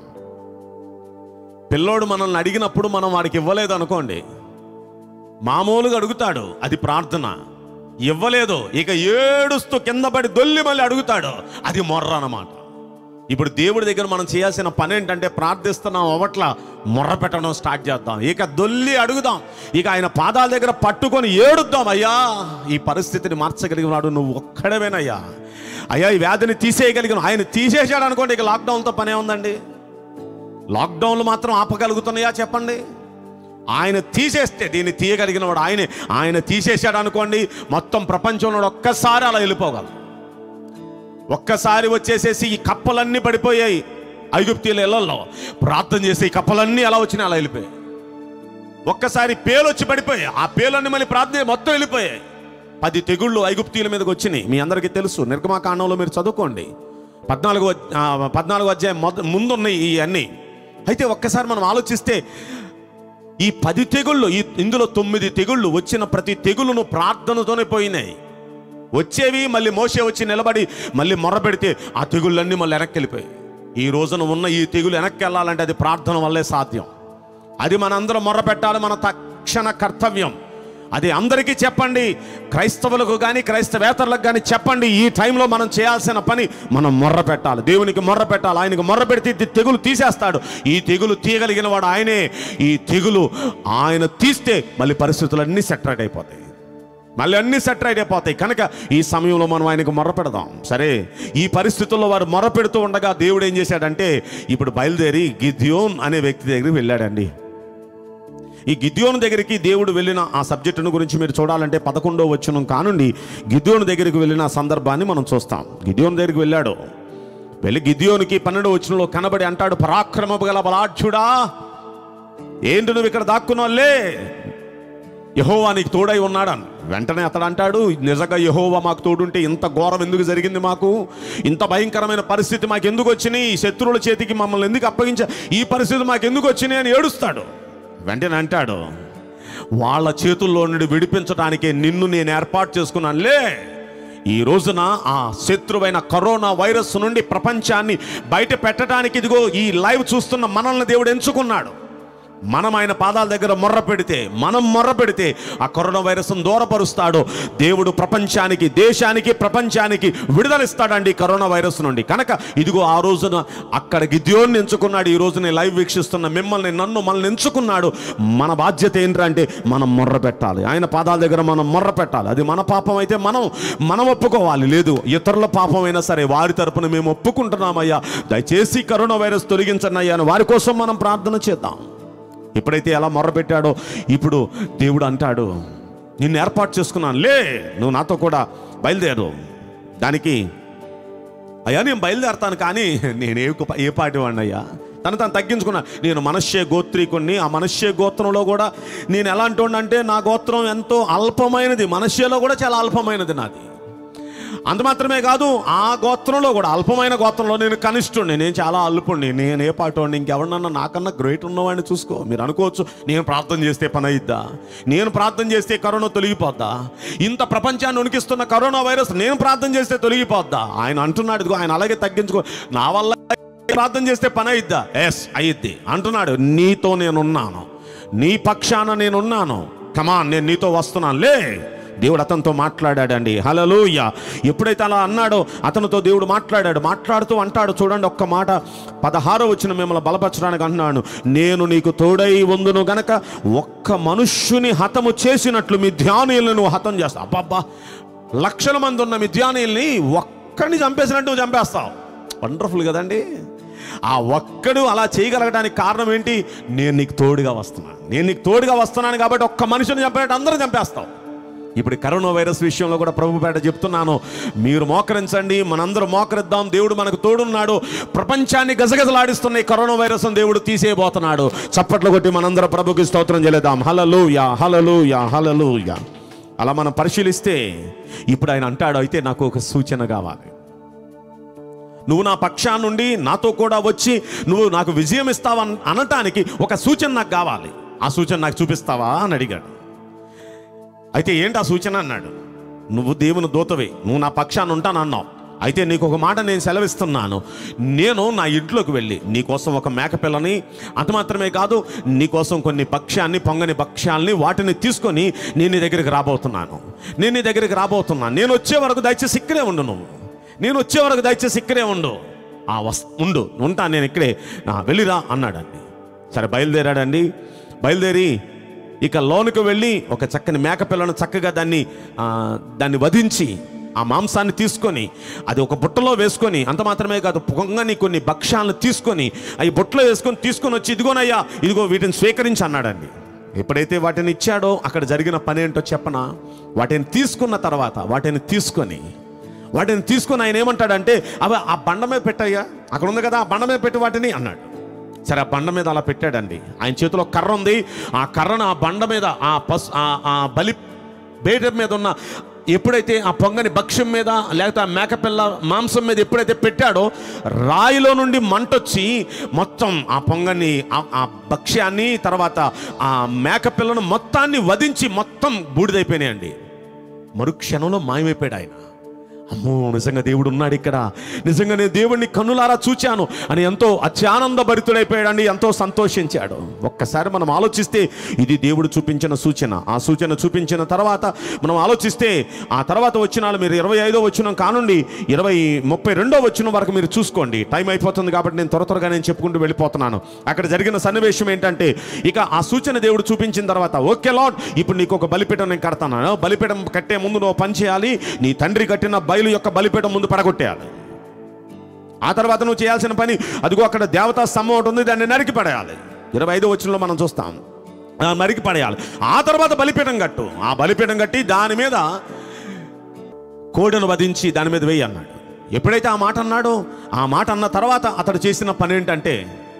పిల్లోడు మనల్ని అడిగినప్పుడు మనం వాడికి ఇవ్వలేదు అనుకోండి మామూలుగా అడుగుతాడు అది ప్రార్థన ఇవ్వలేదు ఇక ఏడుస్తూ కింద పడి దొల్లి మళ్ళీ అడుగుతాడు అది మొర్ర అన్నమాట ఇప్పుడు దేవుడి దగ్గర మనం చేయాల్సిన పని ఏంటంటే ప్రార్థిస్తున్నాం అవట్ల మొర్ర పెట్టడం స్టార్ట్ చేద్దాం ఇక దొల్లి అడుగుదాం ఇక ఆయన పాదాల దగ్గర పట్టుకొని ఏడుద్దాం అయ్యా ఈ పరిస్థితిని మార్చగలిగిన వాడు నువ్వు ఒక్కడవేనయ్యా అయ్యా ఈ వ్యాధిని తీసేయగలిగిన ఆయన తీసేసాడు అనుకోండి ఇక లాక్డౌన్తో పనే ఉందండి లాక్డౌన్లు మాత్రం ఆపగలుగుతున్నాయా చెప్పండి ఆయన తీసేస్తే దీన్ని తీయగలిగిన వాడు ఆయనే ఆయన తీసేశాడు అనుకోండి మొత్తం ప్రపంచంలో ఒక్కసారి అలా వెళ్ళిపోగలరు ఒక్కసారి వచ్చేసేసి ఈ కప్పలన్నీ పడిపోయాయి ఐగుప్తీల ఇళ్లలో ప్రార్థన చేసి ఈ కప్పలన్నీ ఎలా వచ్చినా అలా వెళ్ళిపోయాయి ఒక్కసారి పేలు వచ్చి పడిపోయాయి ఆ పేలన్నీ మళ్ళీ ప్రార్థన చేసి మొత్తం వెళ్ళిపోయాయి పది తెగుళ్ళు ఐగుప్తీల మీదకి వచ్చినాయి మీ అందరికీ తెలుసు నిర్గమాకాండంలో మీరు చదువుకోండి పద్నాలుగు అద్- ఆ, పద్నాలుగు అధ్యాయం మొద ముందున్నాయి ఈ అన్నీ అయితే ఒక్కసారి మనం ఆలోచిస్తే ఈ పది తెగుళ్ళు ఈ ఇందులో తొమ్మిది తెగుళ్ళు వచ్చిన ప్రతి తెగులును ప్రార్థనతోనే పోయినాయి వచ్చేవి మళ్ళీ మోసే వచ్చి నిలబడి మళ్ళీ మొర్ర పెడితే ఆ తెగుళ్ళన్నీ మళ్ళీ వెనక్కి వెళ్ళిపోయాయి ఈ రోజున ఉన్న ఈ తెగులు వెనక్కి వెళ్ళాలంటే అది ప్రార్థన వల్లే సాధ్యం అది మనందరం మొర్ర పెట్టాలి మన తక్షణ కర్తవ్యం అది అందరికీ చెప్పండి క్రైస్తవులకు కానీ క్రైస్తవేతరులకు కానీ చెప్పండి ఈ టైంలో మనం చేయాల్సిన పని మనం మొర్ర పెట్టాలి దేవునికి మొర్ర పెట్టాలి ఆయనకి మొర్ర పెడితే ఇది తెగులు తీసేస్తాడు ఈ తెగులు తీయగలిగిన వాడు ఆయనే ఈ తెగులు ఆయన తీస్తే మళ్ళీ పరిస్థితులన్నీ సెటరేట్ అయిపోతాయి మళ్ళీ అన్ని సెటరేట్ అయిపోతాయి కనుక ఈ సమయంలో మనం ఆయనకు మొర్ర పెడదాం సరే ఈ పరిస్థితుల్లో వారు మొర్ర పెడుతూ ఉండగా దేవుడు ఏం చేశాడంటే ఇప్పుడు బయలుదేరి గిద్యోన్ అనే వ్యక్తి దగ్గరికి వెళ్ళాడండి ఈ గిద్యోను దగ్గరికి దేవుడు వెళ్ళిన ఆ సబ్జెక్టును గురించి మీరు చూడాలంటే పదకొండో వచ్చిన కానుండి గిద్యోను దగ్గరికి వెళ్ళిన ఆ సందర్భాన్ని మనం చూస్తాం గిద్యోను దగ్గరికి వెళ్ళాడు వెళ్ళి గిద్యోనికి పన్నెండో వచనంలో కనబడి అంటాడు పరాక్రమపు గల బలాఢ్యుడా ఏంటి నువ్వు ఇక్కడ దాక్కున్నావులే యహోవా నీకు తోడై ఉన్నాడని వెంటనే అతడు అంటాడు నిజంగా యహోవా మాకు తోడుంటే ఇంత ఘోరం ఎందుకు జరిగింది మాకు ఇంత భయంకరమైన పరిస్థితి మాకు ఎందుకు వచ్చినాయి ఈ శత్రువుల చేతికి మమ్మల్ని ఎందుకు అప్పగించా ఈ పరిస్థితి మాకు ఎందుకు వచ్చినాయి అని ఏడుస్తాడు వెంటనే అంటాడు వాళ్ళ చేతుల్లో నుండి విడిపించడానికే నిన్ను నేను ఏర్పాటు చేసుకున్నానులే ఈ రోజున ఆ శత్రువైన కరోనా వైరస్ నుండి ప్రపంచాన్ని బయట పెట్టడానికి ఇదిగో ఈ లైవ్ చూస్తున్న మనల్ని దేవుడు ఎంచుకున్నాడు మనం ఆయన పాదాల దగ్గర మొర్ర పెడితే మనం మొర్ర పెడితే ఆ కరోనా వైరస్ను దూరపరుస్తాడు దేవుడు ప్రపంచానికి దేశానికి ప్రపంచానికి విడుదలిస్తాడండి ఈ కరోనా వైరస్ నుండి కనుక ఇదిగో ఆ రోజున అక్కడ గిద్యోన్ని ఎంచుకున్నాడు ఈ రోజున లైవ్ వీక్షిస్తున్న మిమ్మల్ని నన్ను మనల్ని ఎంచుకున్నాడు మన బాధ్యత ఏంటంటే మనం మొర్ర పెట్టాలి ఆయన పాదాల దగ్గర మనం మొర్ర పెట్టాలి అది మన పాపం అయితే మనం మనం ఒప్పుకోవాలి లేదు ఇతరుల పాపం అయినా సరే వారి తరపున మేము ఒప్పుకుంటున్నామయ్యా దయచేసి కరోనా వైరస్ తొలగించండి అయ్యా అని వారి కోసం మనం ప్రార్థన చేద్దాం ఎప్పుడైతే ఎలా మొర్రపెట్టాడో ఇప్పుడు దేవుడు అంటాడు నిన్ను ఏర్పాటు చేసుకున్నాను లే నువ్వు నాతో కూడా బయలుదేరు దానికి అయ్యా నేను బయలుదేరతాను కానీ నేను ఏ కుప- ఏ పాటి వాడిని అయ్యా తను తను తగ్గించుకున్నా నేను మనశ్శే గోత్రీకుణ్ణి ఆ మనశ్శే గోత్రంలో కూడా నేను ఎలాంటి వాడిని అంటే నా గోత్రం ఎంతో అల్పమైనది మనశ్శేలో కూడా చాలా అల్పమైనది నాది అంత మాత్రమే కాదు ఆ గోత్రంలో కూడా అల్పమైన గోత్రంలో నేను కనిష్ఠుడిని నేను చాలా అల్పుడిని నేను ఏ పాటోడిని ఇంకెవరినన్నా నాకన్నా గ్రేట్ ఉన్నవాడిని చూసుకో మీరు అనుకోవచ్చు నేను ప్రార్థన చేస్తే పని అయిద్దా నేను ప్రార్థన చేస్తే కరోనా తొలగిపోద్దా ఇంత ప్రపంచాన్ని ఉనికిస్తున్న కరోనా వైరస్ నేను ప్రార్థన చేస్తే తొలగిపోద్దా ఆయన అంటున్నాడు ఇదిగో ఆయన అలాగే తగ్గించుకో నా వల్ల ప్రార్థన చేస్తే పని అయిద్దా ఎస్ అయ్యిద్ది అంటున్నాడు నీతో నేనున్నాను నీ పక్షాన నేనున్నాను కమాన్ నేను నీతో వస్తున్నాను లే దేవుడు అతనితో మాట్లాడాడండి హలలోయ ఎప్పుడైతే అలా అన్నాడో అతనితో దేవుడు మాట్లాడాడు మాట్లాడుతూ అంటాడు చూడండి ఒక్క మాట పదహారో వచ్చిన మిమ్మల్ని బలపరచడానికి అంటున్నాను నేను నీకు తోడై ఉందును గనక ఒక్క మనుష్యుని హతము చేసినట్లు మీ ధ్యానులను నువ్వు హతం చేస్తావు అబ్బబ్బా లక్షల మంది ఉన్న మీ ధ్యానుల్ని ఒక్కడిని చంపేసినట్టు నువ్వు చంపేస్తావు వండర్ఫుల్ కదండి ఆ ఒక్కడు అలా చేయగలగడానికి కారణం ఏంటి నేను నీకు తోడుగా వస్తున్నాను నేను నీకు తోడుగా వస్తున్నాను కాబట్టి ఒక్క మనిషిని చంపేట అందరూ చంపేస్తావు ఇప్పుడు ఈ కరోనా వైరస్ విషయంలో కూడా ప్రభుపేట చెప్తున్నాను మీరు మోకరించండి మనందరం మోకరిద్దాం దేవుడు మనకు తోడున్నాడు ప్రపంచాన్ని గజగజలాడిస్తున్న ఈ కరోనా వైరస్ దేవుడు తీసేయబోతున్నాడు చప్పట్లు కొట్టి మనందరం ప్రభుకి స్తోత్రం చేయలేదాం hallelujah hallelujah hallelujah అలా మనం పరిశీలిస్తే ఇప్పుడు ఆయన అంటాడు అయితే నాకు ఒక సూచన కావాలి నువ్వు నా పక్షా నుండి నాతో కూడా వచ్చి నువ్వు నాకు విజయం ఇస్తావా అన్- అనటానికి ఒక సూచన నాకు కావాలి ఆ సూచన నాకు చూపిస్తావా అని అడిగాడు అయితే ఏంటి ఆ సూచన అన్నాడు నువ్వు దేవుని దూతవే నువ్వు నా పక్షాన్ని ఉంటానన్నావు అయితే నీకు ఒక మాట నేను సెలవిస్తున్నాను నేను నా ఇంట్లోకి వెళ్ళి నీకోసం ఒక మేకపిల్లని అంత మాత్రమే కాదు నీకోసం కొన్ని పక్ష్యాన్ని పొంగని పక్ష్యాల్ని వాటిని తీసుకొని నేను నీ దగ్గరికి రాబోతున్నాను నేను నీ దగ్గరికి రాబోతున్నాను నేను వచ్చే వరకు దయచేసి ఇక్కడే ఉండు నువ్వు నేను వచ్చే వరకు దయచేసి ఇక్కడే ఉండు ఆ వస్ ఉండు ఉంటాను నేను ఇక్కడే ఆ, వెళ్ళిరా అన్నాడండి సరే బయలుదేరాడండి బయలుదేరి ఇక లోనుకు వెళ్ళి ఒక చక్కని మేకపిల్లను చక్కగా దాన్ని ఆ, దాన్ని వధించి ఆ మాంసాన్ని తీసుకొని అది ఒక బుట్టలో వేసుకొని అంత మాత్రమే కాదు పొంగని కొన్ని భక్ష్యాలను తీసుకొని అవి బుట్టలో వేసుకొని తీసుకొని వచ్చి ఇదిగోనయ్యా ఇదిగో వీటిని స్వీకరించి అన్నాడండి ఎప్పుడైతే వాటిని ఇచ్చాడో అక్కడ జరిగిన పని ఏంటో చెప్పనా వాటిని తీసుకున్న తర్వాత వాటిని తీసుకొని వాటిని తీసుకొని ఆయన ఏమంటాడంటే అవి ఆ బండ మీద పెట్టయ్యా అక్కడ ఉంది కదా ఆ బండ మీద పెట్టి వాటిని అన్నాడు సరే ఆ బండ మీద అలా పెట్టాడండి ఆయన చేతిలో కర్ర ఉంది ఆ కర్రను ఆ బండ మీద ఆ పస్ ఆ- ఆ బలి బేట మీద ఉన్న ఎప్పుడైతే ఆ పొంగని భక్ష్యం మీద లేకపోతే ఆ మేకపిల్ల మాంసం మీద ఎప్పుడైతే పెట్టాడో రాయిలో నుండి మంటొచ్చి మొత్తం ఆ పొంగని ఆ- ఆ భక్ష్యాన్ని తర్వాత ఆ మేకపిల్లను మొత్తాన్ని వధించి మొత్తం బూడిదైపోయినాయండి మరుక్షణంలో మాయమైపోయాడు ఆయన అమ్మో నిజంగా దేవుడు ఉన్నాడు ఇక్కడ నిజంగా నేను దేవుడిని కన్నులారా చూచాను అని ఎంతో అత్యానంద భరితుడైపోయాడండి ఎంతో సంతోషించాడు ఒక్కసారి మనం ఆలోచిస్తే ఇది దేవుడు చూపించిన సూచన ఆ సూచన చూపించిన తర్వాత మనం ఆలోచిస్తే ఆ తర్వాత వచ్చినాలు మీరు ఇరవై ఐదో వచ్చిన కానుండి ఇరవై ముప్పై రెండో వచ్చిన వరకు మీరు చూసుకోండి టైం అయిపోతుంది కాబట్టి నేను త్వర త్వరగా నేను చెప్పుకుంటూ వెళ్ళిపోతున్నాను అక్కడ జరిగిన సన్నివేశం ఏంటంటే ఇక ఆ సూచన దేవుడు చూపించిన తర్వాత ఓకే లాడ్ ఇప్పుడు నీకు ఒక బలిపీఠం నేను కడతాను బలిపీఠం కట్టే ముందు నువ్వు పని చేయాలి నీ తండ్రి కట్టిన బయలు యొక్క బలిపీఠం ముందు పడగొట్టేయాలి ఆ తర్వాత నువ్వు చేయాల్సిన పని అదిగో అక్కడ దేవతా స్తంభం ఒకటి ఉంది దాన్ని నరికి పడేయాలి ఇరవై ఐదో వచ్చినలో మనం చూస్తాం ఆ నరికి పడేయాలి ఆ తర్వాత బలిపీఠం కట్టు ఆ బలిపీఠం కట్టి దాని మీద కోడెను వధించి దాని మీద వేయి అన్నాడు ఎప్పుడైతే ఆ మాట అన్నాడో ఆ మాట అన్న తర్వాత అతడు చేసిన పని ఏంటంటే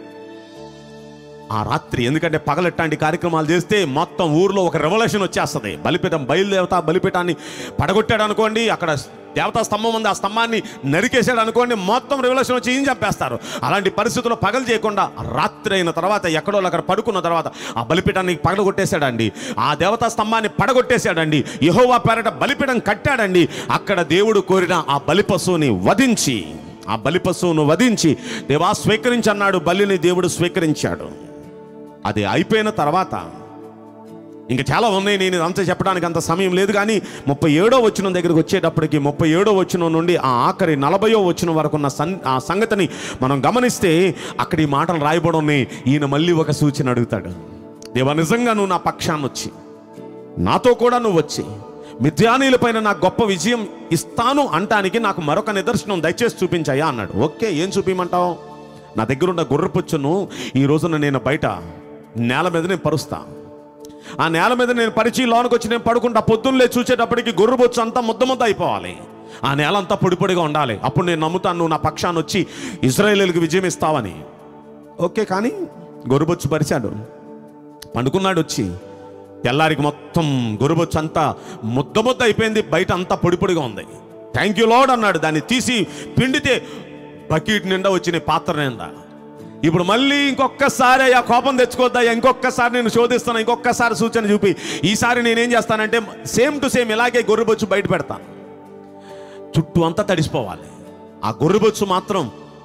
ఆ రాత్రి ఎందుకంటే పగలెట్టాంటి కార్యక్రమాలు చేస్తే మొత్తం ఊర్లో ఒక రెవల్యూషన్ వచ్చేస్తుంది బలిపీఠం బయలుదేవత బలిపీఠాన్ని పడగొట్టాడు అనుకోండి అక్కడ దేవతా స్తంభం ఉంది ఆ స్తంభాన్ని నరికేసాడు అనుకోండి మొత్తం రెవల్యూషన్ వచ్చి ఏం చంపేస్తారు అలాంటి పరిస్థితుల్లో పగలు చేయకుండా రాత్రి అయిన తర్వాత ఎక్కడో అక్కడ పడుకున్న తర్వాత ఆ బలిపీఠాన్ని పగలగొట్టేశాడండి ఆ దేవతా స్తంభాన్ని పడగొట్టేశాడండి యహోవా పేరట బలిపీఠం కట్టాడండి అక్కడ దేవుడు కోరిన ఆ బలి పశువుని వధించి ఆ బలి పశువును వధించి దేవా స్వీకరించి అన్నాడు బలిని దేవుడు స్వీకరించాడు అది అయిపోయిన తర్వాత ఇంకా చాలా ఉన్నాయి నేను ఇదంతా చెప్పడానికి అంత సమయం లేదు కానీ ముప్పై ఏడో వచ్చిన దగ్గరికి వచ్చేటప్పటికి ముప్పై ఏడో వచ్చిన నుండి ఆ ఆఖరి నలభయో వచ్చిన వరకు ఉన్న సన్ ఆ సంగతిని మనం గమనిస్తే అక్కడ ఈ మాటలు రాయబడి ఉన్నాయి ఈయన మళ్ళీ ఒక సూచన అడుగుతాడు దేవా నిజంగా నువ్వు నా పక్షాన్ని వచ్చి నాతో కూడా నువ్వు వచ్చి మిథ్యానీలపైన నాకు గొప్ప విజయం ఇస్తాను అంటానికి నాకు మరొక నిదర్శనం దయచేసి చూపించాయా అన్నాడు ఓకే ఏం చూపించమంటావు నా దగ్గర ఉన్న గుర్రపుచ్చును ఈ రోజున నేను బయట నేల మీద నేను పరుస్తా ఆ నేల మీద నేను పరిచి లోనికి వచ్చి నేను పడుకుంటా పొద్దున్నే చూసేటప్పటికి గుర్రబొచ్చు అంతా ముద్ద ముద్ద అయిపోవాలి ఆ నేల అంతా పొడి పొడిగా ఉండాలి అప్పుడు నేను నమ్ముతాను నువ్వు నా పక్షాన్ని వచ్చి ఇజ్రాయేలీలకు విజయం ఇస్తావని ఓకే కానీ గొర్రెబొచ్చు పరిచాడు పండుకున్నాడు వచ్చి తెల్లారికి మొత్తం గొరుబొచ్చు అంతా ముద్ద ముద్ద అయిపోయింది బయట అంతా పొడి పొడిగా ఉంది థ్యాంక్ యూ లాడ్ అన్నాడు దాన్ని తీసి పిండితే బకెట్ నిండా వచ్చిన పాత్ర నిండా ఇప్పుడు మళ్ళీ ఇంకొకసారి ఆ కోపం తెచ్చుకోద్దా ఇంకొకసారి నేను శోధిస్తాను ఇంకొకసారి సూచన చూపి ఈసారి నేనేం చేస్తానంటే సేమ్ టు సేమ్ ఇలాగే గొర్రెబొచ్చు బయట పెడతాను చుట్టూ అంతా తడిసిపోవాలి ఆ గొర్రెబొచ్చు మాత్రం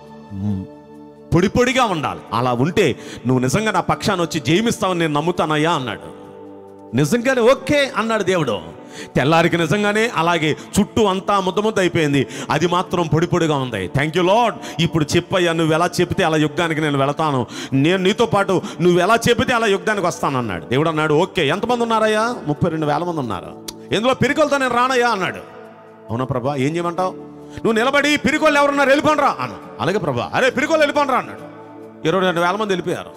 పొడి పొడిగా ఉండాలి అలా ఉంటే నువ్వు నిజంగా నా పక్షాన్ని వచ్చి జయమిస్తావని నేను నమ్ముతానయ్యా అన్నాడు నిజంగానే ఓకే అన్నాడు దేవుడు తెల్లారికి నిజంగానే అలాగే చుట్టూ అంతా ముద్ద ముద్ద అయిపోయింది అది మాత్రం పొడి పొడిగా ఉంది థ్యాంక్ యూ లాడ్ ఇప్పుడు చెప్పయ్యా నువ్వు ఎలా చెప్తే అలా యుద్ధానికి నేను వెళతాను నేను నీతో పాటు నువ్వు ఎలా చెబితే అలా యుద్ధానికి వస్తాను అన్నాడు దేవుడు అన్నాడు ఓకే ఎంతమంది ఉన్నారయ్యా ముప్పై రెండు వేల మంది ఉన్నారు ఎందులో పిరికొలతో నేను రానయ్యా అన్నాడు అవునా ప్రభా ఏం చేయమంటావు నువ్వు నిలబడి పిరికోళ్ళు ఎవరున్నారు వెళ్ళిపోనరా అను అలాగే ప్రభా అరే పిరికోళ్ళు వెళ్ళిపోనరా అన్నాడు ఇరవై రెండు వేల మంది వెళ్ళిపోయారు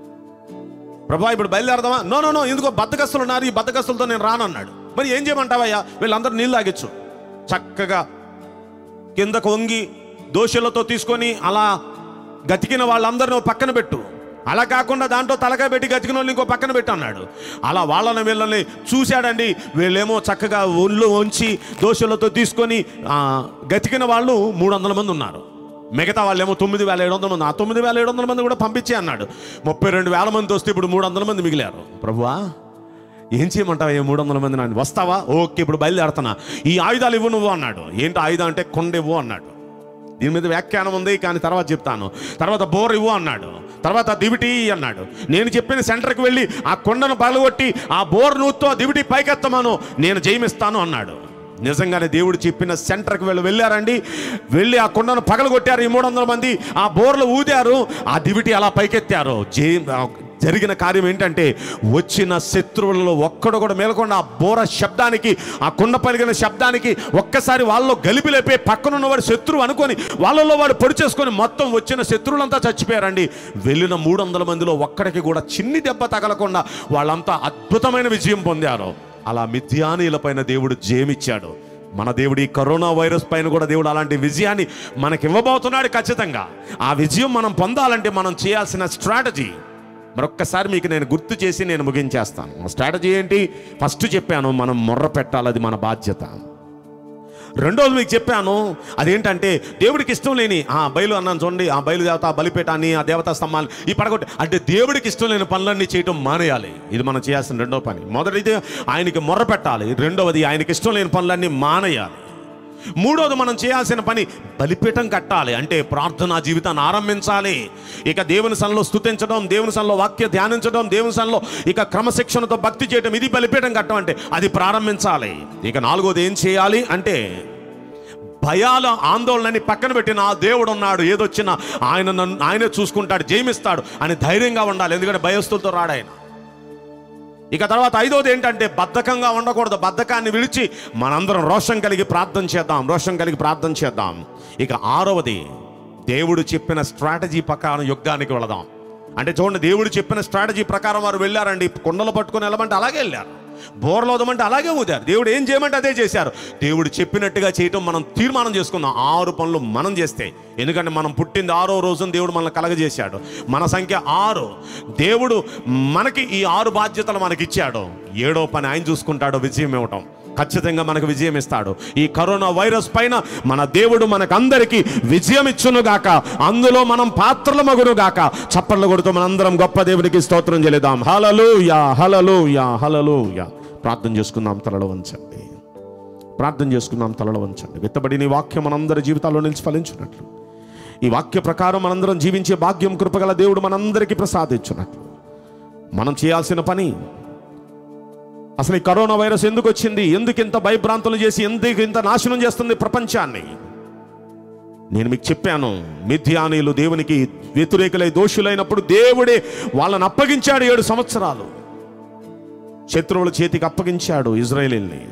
ప్రభా ఇప్పుడు బయలుదేరదామా నో నో నో ఎందుకో బద్దకస్తులు ఉన్నారు ఈ బద్దకస్తులతో నేను రానన్నాడు మరి ఏం చేయమంటావయ్యా వీళ్ళందరూ నీళ్ళు తాగించు చక్కగా కిందకు వంగి దోషులతో తీసుకొని అలా గతికిన వాళ్ళందరినీ ఓ పక్కన పెట్టు అలా కాకుండా దాంట్లో తలకాయ పెట్టి గతికిన వాళ్ళు ఇంకో పక్కన పెట్టు అన్నాడు అలా వాళ్ళని వీళ్ళని చూశాడండి వీళ్ళేమో చక్కగా ఒళ్ళు వంచి దోషులతో తీసుకొని ఆ, గతికిన వాళ్ళు మూడు వందల మంది ఉన్నారు మిగతా వాళ్ళేమో తొమ్మిది వేల ఏడు వందల మంది ఆ తొమ్మిది వేల ఏడు వందల మంది కూడా పంపించే అన్నాడు ముప్పై రెండు వేల మంది వస్తే ఇప్పుడు మూడు వందల మంది మిగిలారు ప్రభువా ఏం చేయమంటావు ఏ మూడు వందల మంది నన్ను వస్తావా ఓకే ఇప్పుడు బయలుదేరుతున్నా ఈ ఆయుధాలు ఇవ్వు నువ్వు అన్నాడు ఏంటి ఆయుధం అంటే కొండ ఇవ్వు అన్నాడు దీని మీద వ్యాఖ్యానం ఉంది కానీ తర్వాత చెప్తాను తర్వాత బోర్ ఇవ్వు అన్నాడు తర్వాత దివిటి అన్నాడు నేను చెప్పిన సెంటర్కి వెళ్ళి ఆ కొండను పగలగొట్టి ఆ బోర్ నూతో ఆ దివిటి పైకెత్తమాను నేను జయమిస్తాను అన్నాడు నిజంగానే దేవుడు చెప్పిన సెంటర్కి వెళ్ళి వెళ్ళారండి వెళ్ళి ఆ కొండను పగలగొట్టారు ఈ మూడు వందల మంది ఆ బోర్లు ఊదారు ఆ దివిటి అలా పైకెత్తారు జయ జరిగిన కార్యం ఏంటంటే వచ్చిన శత్రువులలో ఒక్కడు కూడా మేలకుండా ఆ బోర శబ్దానికి ఆ కుండ పలిగిన శబ్దానికి ఒక్కసారి వాళ్ళలో గలిపి లేపే పక్కనున్న వాడు శత్రువు అనుకొని వాళ్ళలో వాడు పొడి చేసుకొని మొత్తం వచ్చిన శత్రువులంతా చచ్చిపోయారండి వెళ్ళిన మూడు వందల మందిలో ఒక్కడికి కూడా చిన్ని దెబ్బ తగలకుండా వాళ్ళంతా అద్భుతమైన విజయం పొందారు అలా మిథ్యానీల పైన దేవుడు జయమిచ్చాడు మన దేవుడు ఈ కరోనా వైరస్ పైన కూడా దేవుడు అలాంటి విజయాన్ని మనకి ఇవ్వబోతున్నాడు ఖచ్చితంగా ఆ విజయం మనం పొందాలంటే మనం చేయాల్సిన స్ట్రాటజీ మరొక్కసారి మీకు నేను గుర్తు చేసి నేను ముగించేస్తాను ఆ స్ట్రాటజీ ఏంటి ఫస్ట్ చెప్పాను మనం మొర్ర పెట్టాలి అది మన బాధ్యత రెండోది మీకు చెప్పాను అదేంటంటే దేవుడికి ఇష్టం లేని ఆ బయలు అన్నాను చూడండి ఆ బయలు దేవత ఆ బలిపేటాన్ని ఆ దేవతా స్తంభాలు ఈ పడగొట్టి అంటే దేవుడికి ఇష్టం లేని పనులన్నీ చేయటం మానేయాలి ఇది మనం చేయాల్సిన రెండో పని మొదటిది ఆయనకి మొర్ర పెట్టాలి రెండవది ఆయనకి ఇష్టం లేని పనులన్నీ మానేయాలి మూడోది మనం చేయాల్సిన పని బలిపీఠం కట్టాలి అంటే ప్రార్థనా జీవితాన్ని ఆరంభించాలి ఇక దేవుని సన్నిలో స్తుతించడం దేవుని సన్నిలో వాక్య ధ్యానించడం దేవుని సన్నిలో ఇక క్రమశిక్షణతో భక్తి చేయడం ఇది బలిపీఠం కట్టడం అంటే అది ప్రారంభించాలి ఇక నాలుగోది ఏం చేయాలి అంటే భయాల ఆందోళనని పక్కన పెట్టి నా దేవుడు ఉన్నాడు ఏదొచ్చినా ఆయన నన్ను ఆయనే చూసుకుంటాడు జయమిస్తాడు అని ధైర్యంగా ఉండాలి ఎందుకంటే భయస్తులతో రాడాయన ఇక తర్వాత ఐదోది ఏంటంటే బద్ధకంగా ఉండకూడదు బద్ధకాన్ని విడిచి మనందరం రోషం కలిగి ప్రార్థన చేద్దాం రోషం కలిగి ప్రార్థన చేద్దాం ఇక ఆరవది దేవుడు చెప్పిన స్ట్రాటజీ ప్రకారం యుద్ధానికి వెళదాం అంటే చూడండి దేవుడు చెప్పిన స్ట్రాటజీ ప్రకారం వారు వెళ్ళారండి కుండలు పట్టుకొని వెళ్ళమంటే అలాగే వెళ్ళారు బోర్లు వదమంటే అలాగే ఊదారు దేవుడు ఏం చేయమంటే అదే చేశారు దేవుడు చెప్పినట్టుగా చేయటం మనం తీర్మానం చేసుకుందాం ఆరు పనులు మనం చేస్తే ఎందుకంటే మనం పుట్టింది ఆరో రోజున దేవుడు మనల్ని కలగజేశాడు మన సంఖ్య ఆరు దేవుడు మనకి ఈ ఆరు బాధ్యతలు మనకి ఇచ్చాడు ఏడో పని ఆయన చూసుకుంటాడు విజయం ఇవ్వటం ఖచ్చితంగా మనకు విజయం ఇస్తాడు ఈ కరోనా వైరస్ పైన మన దేవుడు మనకందరికీ విజయం ఇచ్చును గాక అందులో మనం పాత్రల మగును గాక చప్పట్లు కొడుతూ మనందరం గొప్ప దేవునికి స్తోత్రం చెల్లిదాం hallelujah hallelujah hallelujah ప్రార్థన చేసుకుందాం తలలో వంచండి ప్రార్థన చేసుకుందాం తలలో వంచండి విత్తబడిన ఈ వాక్యం మనందరి జీవితాల్లో నిలిచి ఫలించున్నట్లు ఈ వాక్య ప్రకారం మనందరం జీవించే భాగ్యం కృపగల దేవుడు మనందరికీ ప్రసాదించున్నట్లు మనం చేయాల్సిన పని అసలు ఈ కరోనా వైరస్ ఎందుకు వచ్చింది ఎందుకు ఇంత భయభ్రాంతులు చేసి ఎందుకు ఇంత నాశనం చేస్తుంది ప్రపంచాన్ని నేను మీకు చెప్పాను మిథ్యానీయులు దేవునికి వ్యతిరేకులై దోషులైనప్పుడు దేవుడే వాళ్ళని అప్పగించాడు ఏడు సంవత్సరాలు శత్రువుల చేతికి అప్పగించాడు ఇజ్రాయేలీల్ని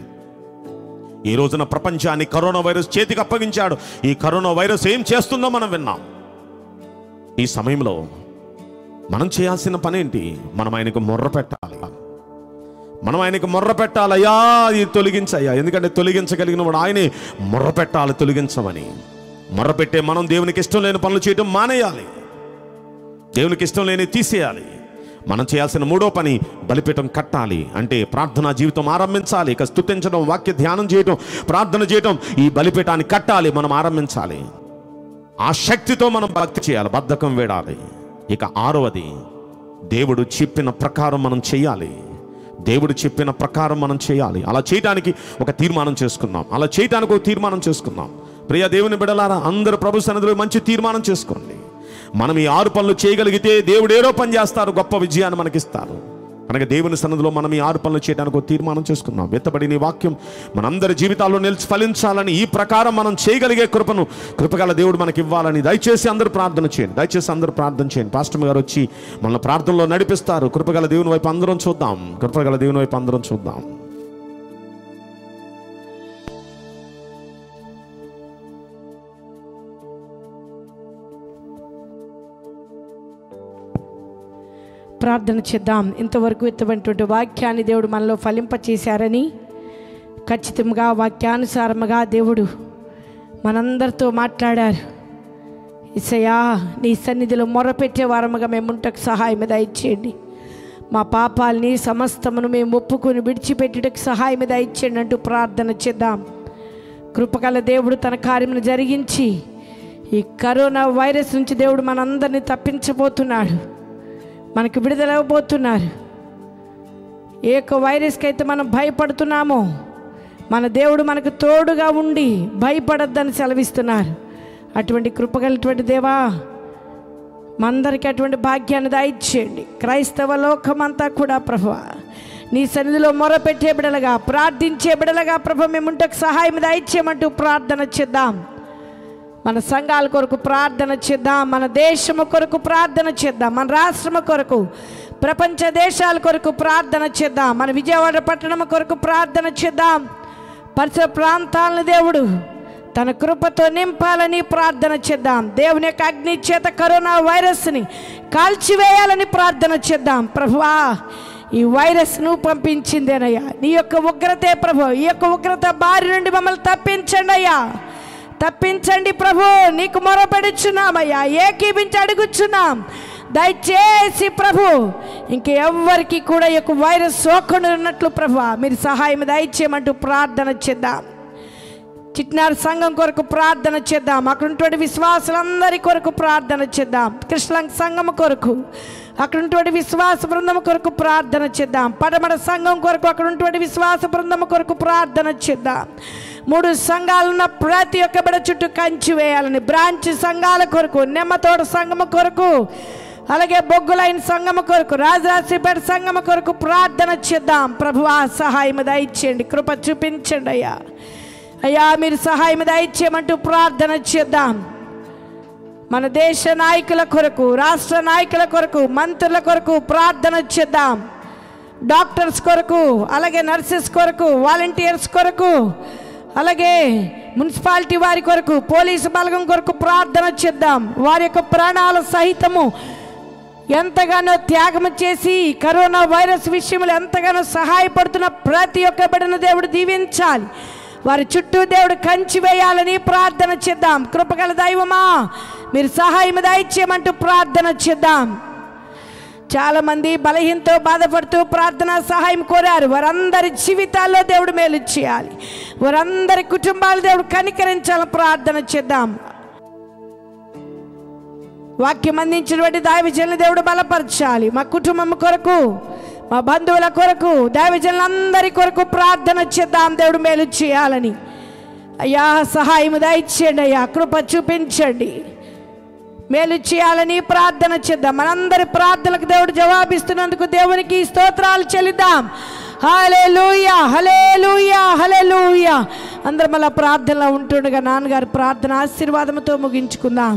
ఈ రోజున ప్రపంచాన్ని కరోనా వైరస్ చేతికి అప్పగించాడు ఈ కరోనా వైరస్ ఏం చేస్తుందో మనం విన్నాం ఈ సమయంలో మనం చేయాల్సిన పని ఏంటి మనం ఆయనకు మొర్ర పెట్టాలి మనం ఆయనకు మొర్ర పెట్టాలయ్యా ఇది తొలగించయ్యా ఎందుకంటే తొలగించగలిగిన వాడు ఆయనే మొర్ర పెట్టాలి తొలగించమని మొర్ర పెట్టే మనం దేవునికి ఇష్టం లేని పనులు చేయడం మానేయాలి దేవునికి ఇష్టం లేని తీసేయాలి మనం చేయాల్సిన మూడో పని బలిపీఠం కట్టాలి అంటే ప్రార్థనా జీవితం ఆరంభించాలి ఇక స్తుతించడం వాక్య ధ్యానం చేయడం ప్రార్థన చేయడం ఈ బలిపీఠాన్ని కట్టాలి మనం ఆరంభించాలి ఆ శక్తితో మనం భక్తి చేయాలి బద్ధకం వేడాలి ఇక ఆరవది దేవుడు చెప్పిన ప్రకారం మనం చేయాలి దేవుడు చెప్పిన ప్రకారం మనం చేయాలి అలా చేయడానికి ఒక తీర్మానం చేసుకుందాం అలా చేయడానికి ఒక తీర్మానం చేసుకుందాం ప్రియ దేవుని బిడలారా అందరు ప్రభు సన్నిధిలో మంచి తీర్మానం చేసుకోండి మనం ఈ ఆరు పనులు చేయగలిగితే దేవుడు ఏదో పని చేస్తారు గొప్ప విజయాన్ని మనకిస్తారు కనుక దేవుని సన్నిధిలో మనం ఈ ఆరు పనులు చేయడానికి ఒక తీర్మానం చేసుకుందాం వెత్తబడిన ఈ వాక్యం మనందరి జీవితాల్లో నిలిచి ఫలించాలని ఈ ప్రకారం మనం చేయగలిగే కృపను కృపగల దేవుడు మనకి ఇవ్వాలని దయచేసి అందరూ ప్రార్థన చేయండి దయచేసి అందరూ ప్రార్థన చేయండి పాస్టర్ గారు వచ్చి మన ప్రార్థనలో నడిపిస్తారు కృపగల దేవుని వైపు అందరం చూద్దాం కృపగల దేవుని వైపు అందరం చూద్దాం ప్రార్థన చేద్దాం ఇంతవరకు ఎత్తబడినటువంటి వాక్యాన్ని దేవుడు మనలో ఫలింపచేశారని ఖచ్చితంగా వాక్యానుసారముగా దేవుడు మనందరితో మాట్లాడారు ఇసయా నీ సన్నిధిలో మొరపెట్టే వారముగా మేముంటకు సహాయం దయచేయండి మా పాపాలని సమస్తమును మేము ఒప్పుకొని విడిచిపెట్టుటకు సహాయం దయచేయండి అంటూ ప్రార్థన చేద్దాం కృపగల దేవుడు తన కార్యమును జరిగించి ఈ కరోనా వైరస్ నుంచి దేవుడు మనందరినీ తప్పించబోతున్నాడు మనకు విడుదల ఇవ్వబోతున్నారు ఏ ఒక్క వైరస్కి అయితే మనం భయపడుతున్నామో మన దేవుడు మనకు తోడుగా ఉండి భయపడద్దని సెలవిస్తున్నారు అటువంటి కృపగలటువంటి దేవా మందరికి అటువంటి భాగ్యాన్ని దాయిచ్చేయండి క్రైస్తవ లోకమంతా కూడా ప్రభు నీ సన్నిధిలో మొరపెట్టే బిడలుగా ప్రార్థించే బిడలుగా ప్రభు మేముంటకు సహాయం దాయిచ్చేయమంటూ ప్రార్థన చేద్దాం మన సంఘాల కొరకు ప్రార్థన చేద్దాం మన దేశము కొరకు ప్రార్థన చేద్దాం మన రాష్ట్రము కొరకు ప్రపంచ దేశాల కొరకు ప్రార్థన చేద్దాం మన విజయవాడ పట్టణం కొరకు ప్రార్థన చేద్దాం పరిసర ప్రాంతాలను దేవుడు తన కృపతో నింపాలని ప్రార్థన చేద్దాం దేవుని యొక్క అగ్ని చేత కరోనా వైరస్ని కాల్చివేయాలని ప్రార్థన చేద్దాం ప్రభువా ఈ వైరస్ను పంపించిందేనయ్యా నీ యొక్క ఉగ్రతే ప్రభు ఈ యొక్క ఉగ్రత బారి నుండి మమ్మల్ని తప్పించండి అయ్యా తప్పించండి ప్రభు నీకు మొరపెడుచున్నామయ్యా ఏకీపించి అడుగుచున్నాం దయచేసి ప్రభు ఇంకెవ్వరికి కూడా ఈ యొక్క వైరస్ సోకుండా ఉన్నట్లు ప్రభు మీరు సహాయం దయచేయమంటూ ప్రార్థన చేద్దాం చిట్నార్ సంఘం కొరకు ప్రార్థన చేద్దాం అక్కడ ఉన్నటువంటి విశ్వాసులందరి కొరకు ప్రార్థన చేద్దాం కృష్ణలంక సంఘం కొరకు అక్కడ ఉన్నటువంటి విశ్వాస బృందం కొరకు ప్రార్థన చేద్దాం పడమడ సంఘం కొరకు అక్కడ ఉన్నటువంటి విశ్వాస బృందం కొరకు ప్రార్థన చేద్దాం మూడు సంఘాలున్న ప్రతి ఒక్క బిడ చుట్టూ కంచి వేయాలని బ్రాంచ్ సంఘాల కొరకు నిమ్మతోట సంఘము కొరకు అలాగే బొగ్గులైన సంగమ కొరకు రాజరాజపేట సంగమ కొరకు ప్రార్థన చేద్దాం ప్రభువా సహాయం దయచేయండి కృప చూపించండి అయ్యా అయ్యా మీరు సహాయం దయచేయమంటూ ప్రార్థన చేద్దాం మన దేశ నాయకుల కొరకు రాష్ట్ర నాయకుల కొరకు మంత్రుల కొరకు ప్రార్థన చేద్దాం డాక్టర్స్ కొరకు అలాగే నర్సెస్ కొరకు వాలంటీర్స్ కొరకు అలాగే మున్సిపాలిటీ వారి కొరకు పోలీసు బలగం కొరకు ప్రార్థన చేద్దాం వారి యొక్క ప్రాణాల సహితము ఎంతగానో త్యాగం చేసి కరోనా వైరస్ విషయంలో ఎంతగానో సహాయపడుతున్న ప్రతి ఒక్క బిడ్డను దేవుడు దీవించాలి వారి చుట్టూ దేవుడు కంచి వేయాలని ప్రార్థన చేద్దాం కృపగల దైవమా మీరు సహాయం దయచేయమంటూ ప్రార్థన చేద్దాం చాలామంది బలహీనతో బాధపడుతూ ప్రార్థన సహాయం కోరారు వారందరి జీవితాల్లో దేవుడు మేలు చేయాలి వారందరి కుటుంబాలు దేవుడు కనికరించాలని ప్రార్థన చేద్దాం వాక్యం అందించినటువంటి దైవజనులు దేవుడు బలపరచాలి మా కుటుంబం కొరకు మా బంధువుల కొరకు దైవజనులందరి కొరకు ప్రార్థన చేద్దాం దేవుడు మేలు చేయాలని అయ్యా సహాయం దయచేయండి అయ్యా కృప చూపించండి మేలు చేయాలని ప్రార్థన చేద్దాం మనందరి ప్రార్థనలకు దేవుడు జవాబిస్తున్నందుకు దేవునికి స్తోత్రాలు చెల్లిద్దాం హలే లూయా హలే లూయా హలే లూయా అందరం అలా ప్రార్థనలో ఉంటుండగా నాన్నగారి ప్రార్థన ఆశీర్వాదంతో ముగించుకుందాం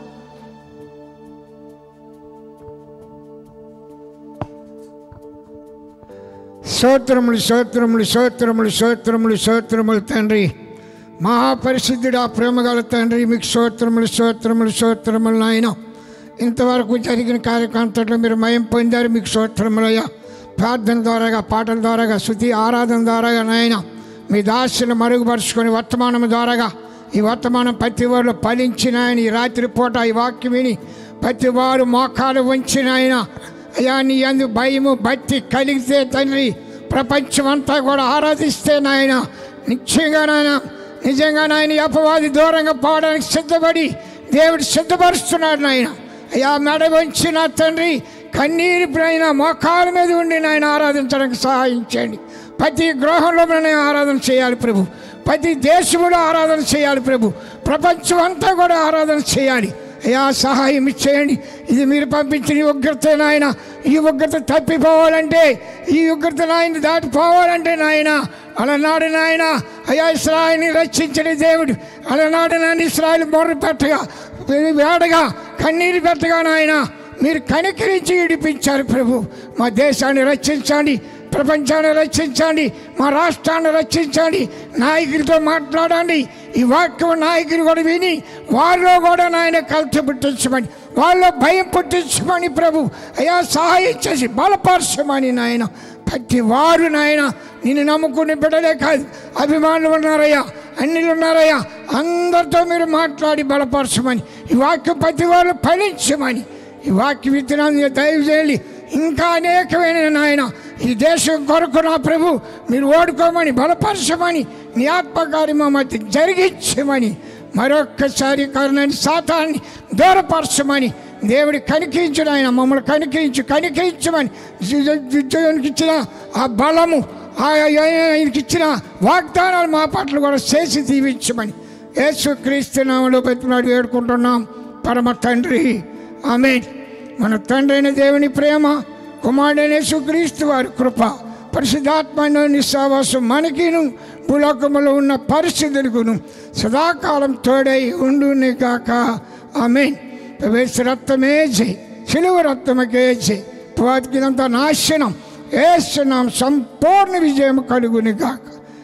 స్తోత్రములు స్తోత్రములు స్తోత్రములు స్తోత్రములు స్తోత్రములు తండ్రి మహాపరిశుద్ధుడు ఆ ప్రేమగల తండ్రి మీకు స్తోత్రములు స్తోత్రములు స్తోత్రములు నాయన ఇంతవరకు జరిగిన కార్యక్రమంలో మీరు మయం పొందారు మీకు స్తోత్రములయ్యా ప్రార్థన ద్వారాగా పాటల ద్వారాగా శృతి ఆరాధన ద్వారాగా నాయన మీ దాసులు మరుగుపరుచుకొని వర్తమానం ద్వారాగా ఈ వర్తమానం ప్రతి వారిలో ఫలించిన ఆయన ఈ రాత్రి పూట ఈ వాక్యం విని ప్రతి వారు మోకాలు వంచిన ఆయన అయ్యా నీ అందు భయము భక్తి కలిగితే తండ్రి ప్రపంచమంతా కూడా ఆరాధిస్తే నాయన నిశ్చయంగా నాయన నిజంగా నాయన ఈ అపవాది దూరంగా పోవడానికి సిద్ధపడి దేవుడు సిద్ధపరుస్తున్నాడు నాయన అయ్యా మెడ వంచిన తండ్రి కన్నీరు పైన మోకాల మీద ఉండి నాయన ఆరాధించడానికి సహాయం చేయండి ప్రతి గృహంలో మేము ఆరాధన చేయాలి ప్రభు ప్రతి దేశంలో ఆరాధన చేయాలి ప్రభు ప్రపంచం అంతా కూడా ఆరాధన చేయాలి అయ్యా సహాయం ఇచ్చేయండి ఇది మీరు పంపించిన ఈ ఉగ్రత నాయన ఈ ఉగ్రత తప్పిపోవాలంటే ఈ ఉగ్రత నాయన దాటిపోవాలంటే నాయన అలనాడు నాయన అయ్యా ఇస్రాయల్ని రక్షించిన దేవుడు అలనాడు నాయన ఇస్రాయల్ మొర్ర పెట్టగా వేడగా కన్నీరు పెట్టగా నాయన మీరు కనికరించి ఇడిపించారు ప్రభు మా దేశాన్ని రక్షించండి ప్రపంచాన్ని రక్షించండి మా రాష్ట్రాన్ని రక్షించండి నాయకులతో మాట్లాడండి ఈ వాక్యం నాయకులు కూడా విని వారిలో కూడా నాయన కలత పుట్టించమని వాళ్ళలో భయం పుట్టించమని ప్రభు అయ్యా సహాయం చేసి బలపరచమని నాయన ప్రతి వారు నాయన నిన్ను నమ్ముకుని బిడ్డలే కాదు అభిమానులు ఉన్నారయ్యా అన్నిలు ఉన్నారయ్యా అందరితో మీరు మాట్లాడి బలపరచమని ఈ వాక్యం ప్రతి వారు ఫలించమని ఈ వాక్య విత్తనాన్ని దయచేయాలి ఇంకా అనేకమైన నాయన ఈ దేశం కొరకు నా ప్రభు మీరు ఓడుకోమని బలపరచమని నీ ఆత్మకార్యమ మధ్య జరిగించమని మరొక్కసారి కరుణని శాతాన్ని దూరపరచమని దేవుడి కనికరించిన ఆయన మమ్మల్ని కనికరించి కనికరించమని ఉద్యోగానికి ఇచ్చిన ఆ బలము ఆ ఆయనకి ఇచ్చిన వాగ్దానాలు మా పట్ల కూడా చేసి దీవించమని యేసు క్రీస్తు నామలో పెట్టున్నాడు వేడుకుంటున్నాం పరమ తండ్రి ఆమె మన తండ్రి అయిన దేవుని ప్రేమ కుమారుడైన యేసుక్రీస్తు వారి కృప పరిశుద్ధాత్మైన సహవాసం మనకిను భూలోకములో ఉన్న పరిస్థితులకును సదాకాలం తోడై ఉండుని గాక ఆమె వేసి రక్తమే జై సిలువ రక్తమకే జై వాటికినంత నాశనం వేస్తున్నాం సంపూర్ణ విజయం కలుగుని గాక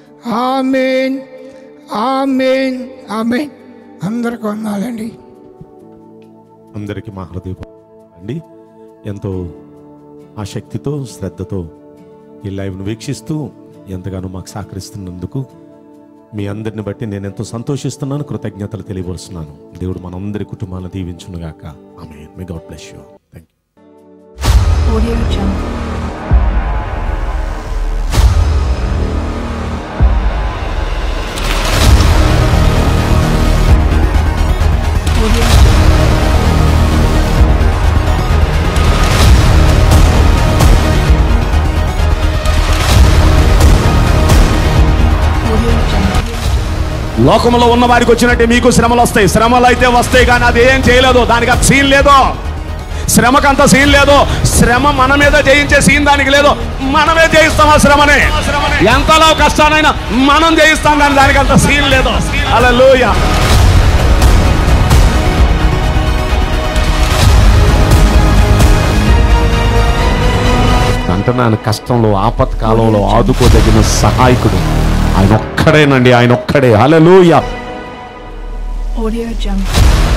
ఆమెన్ ఆమెన్ ఆమెన్ అందరికి వందాలండి అందరికీ మా హృదయ అండి ఎంతో ఆసక్తితో శ్రద్ధతో ఈ లైవ్ను వీక్షిస్తూ ఎంతగానో మాకు సహకరిస్తున్నందుకు మీ అందరిని బట్టి నేను ఎంతో సంతోషిస్తున్నాను కృతజ్ఞతలు తెలియవలసినాను దేవుడు మనందరి కుటుంబాలను దీవించునుగాక ఆమె మీ God bless you thank you Audio Jungle. Audio Jungle. Audio Jungle. లోకంలో ఉన్న వారికి వచ్చినట్టే మీకు శ్రమలు వస్తాయి శ్రమలు అయితే వస్తాయి కానీ అది ఏం చేయలేదు దానికి అంత సీన్ లేదు శ్రమకంత సీన్ లేదు శ్రమ మన మీద జయించే సీన్ దానికి లేదు మనమే జయిస్తాం ఆ శ్రమని ఎంతలో కష్టానైనా మనం జయిస్తాం కానీ దానికి అంత సీన్ లేదు అలా అంటున్నాను కష్టంలో ఆపత్కాలంలో ఆదుకోదగిన సహాయకుడు ఆయన ఒక్కడేనండి ఆయన ఒక్కడే హల్లెలూయా Audio Jungle.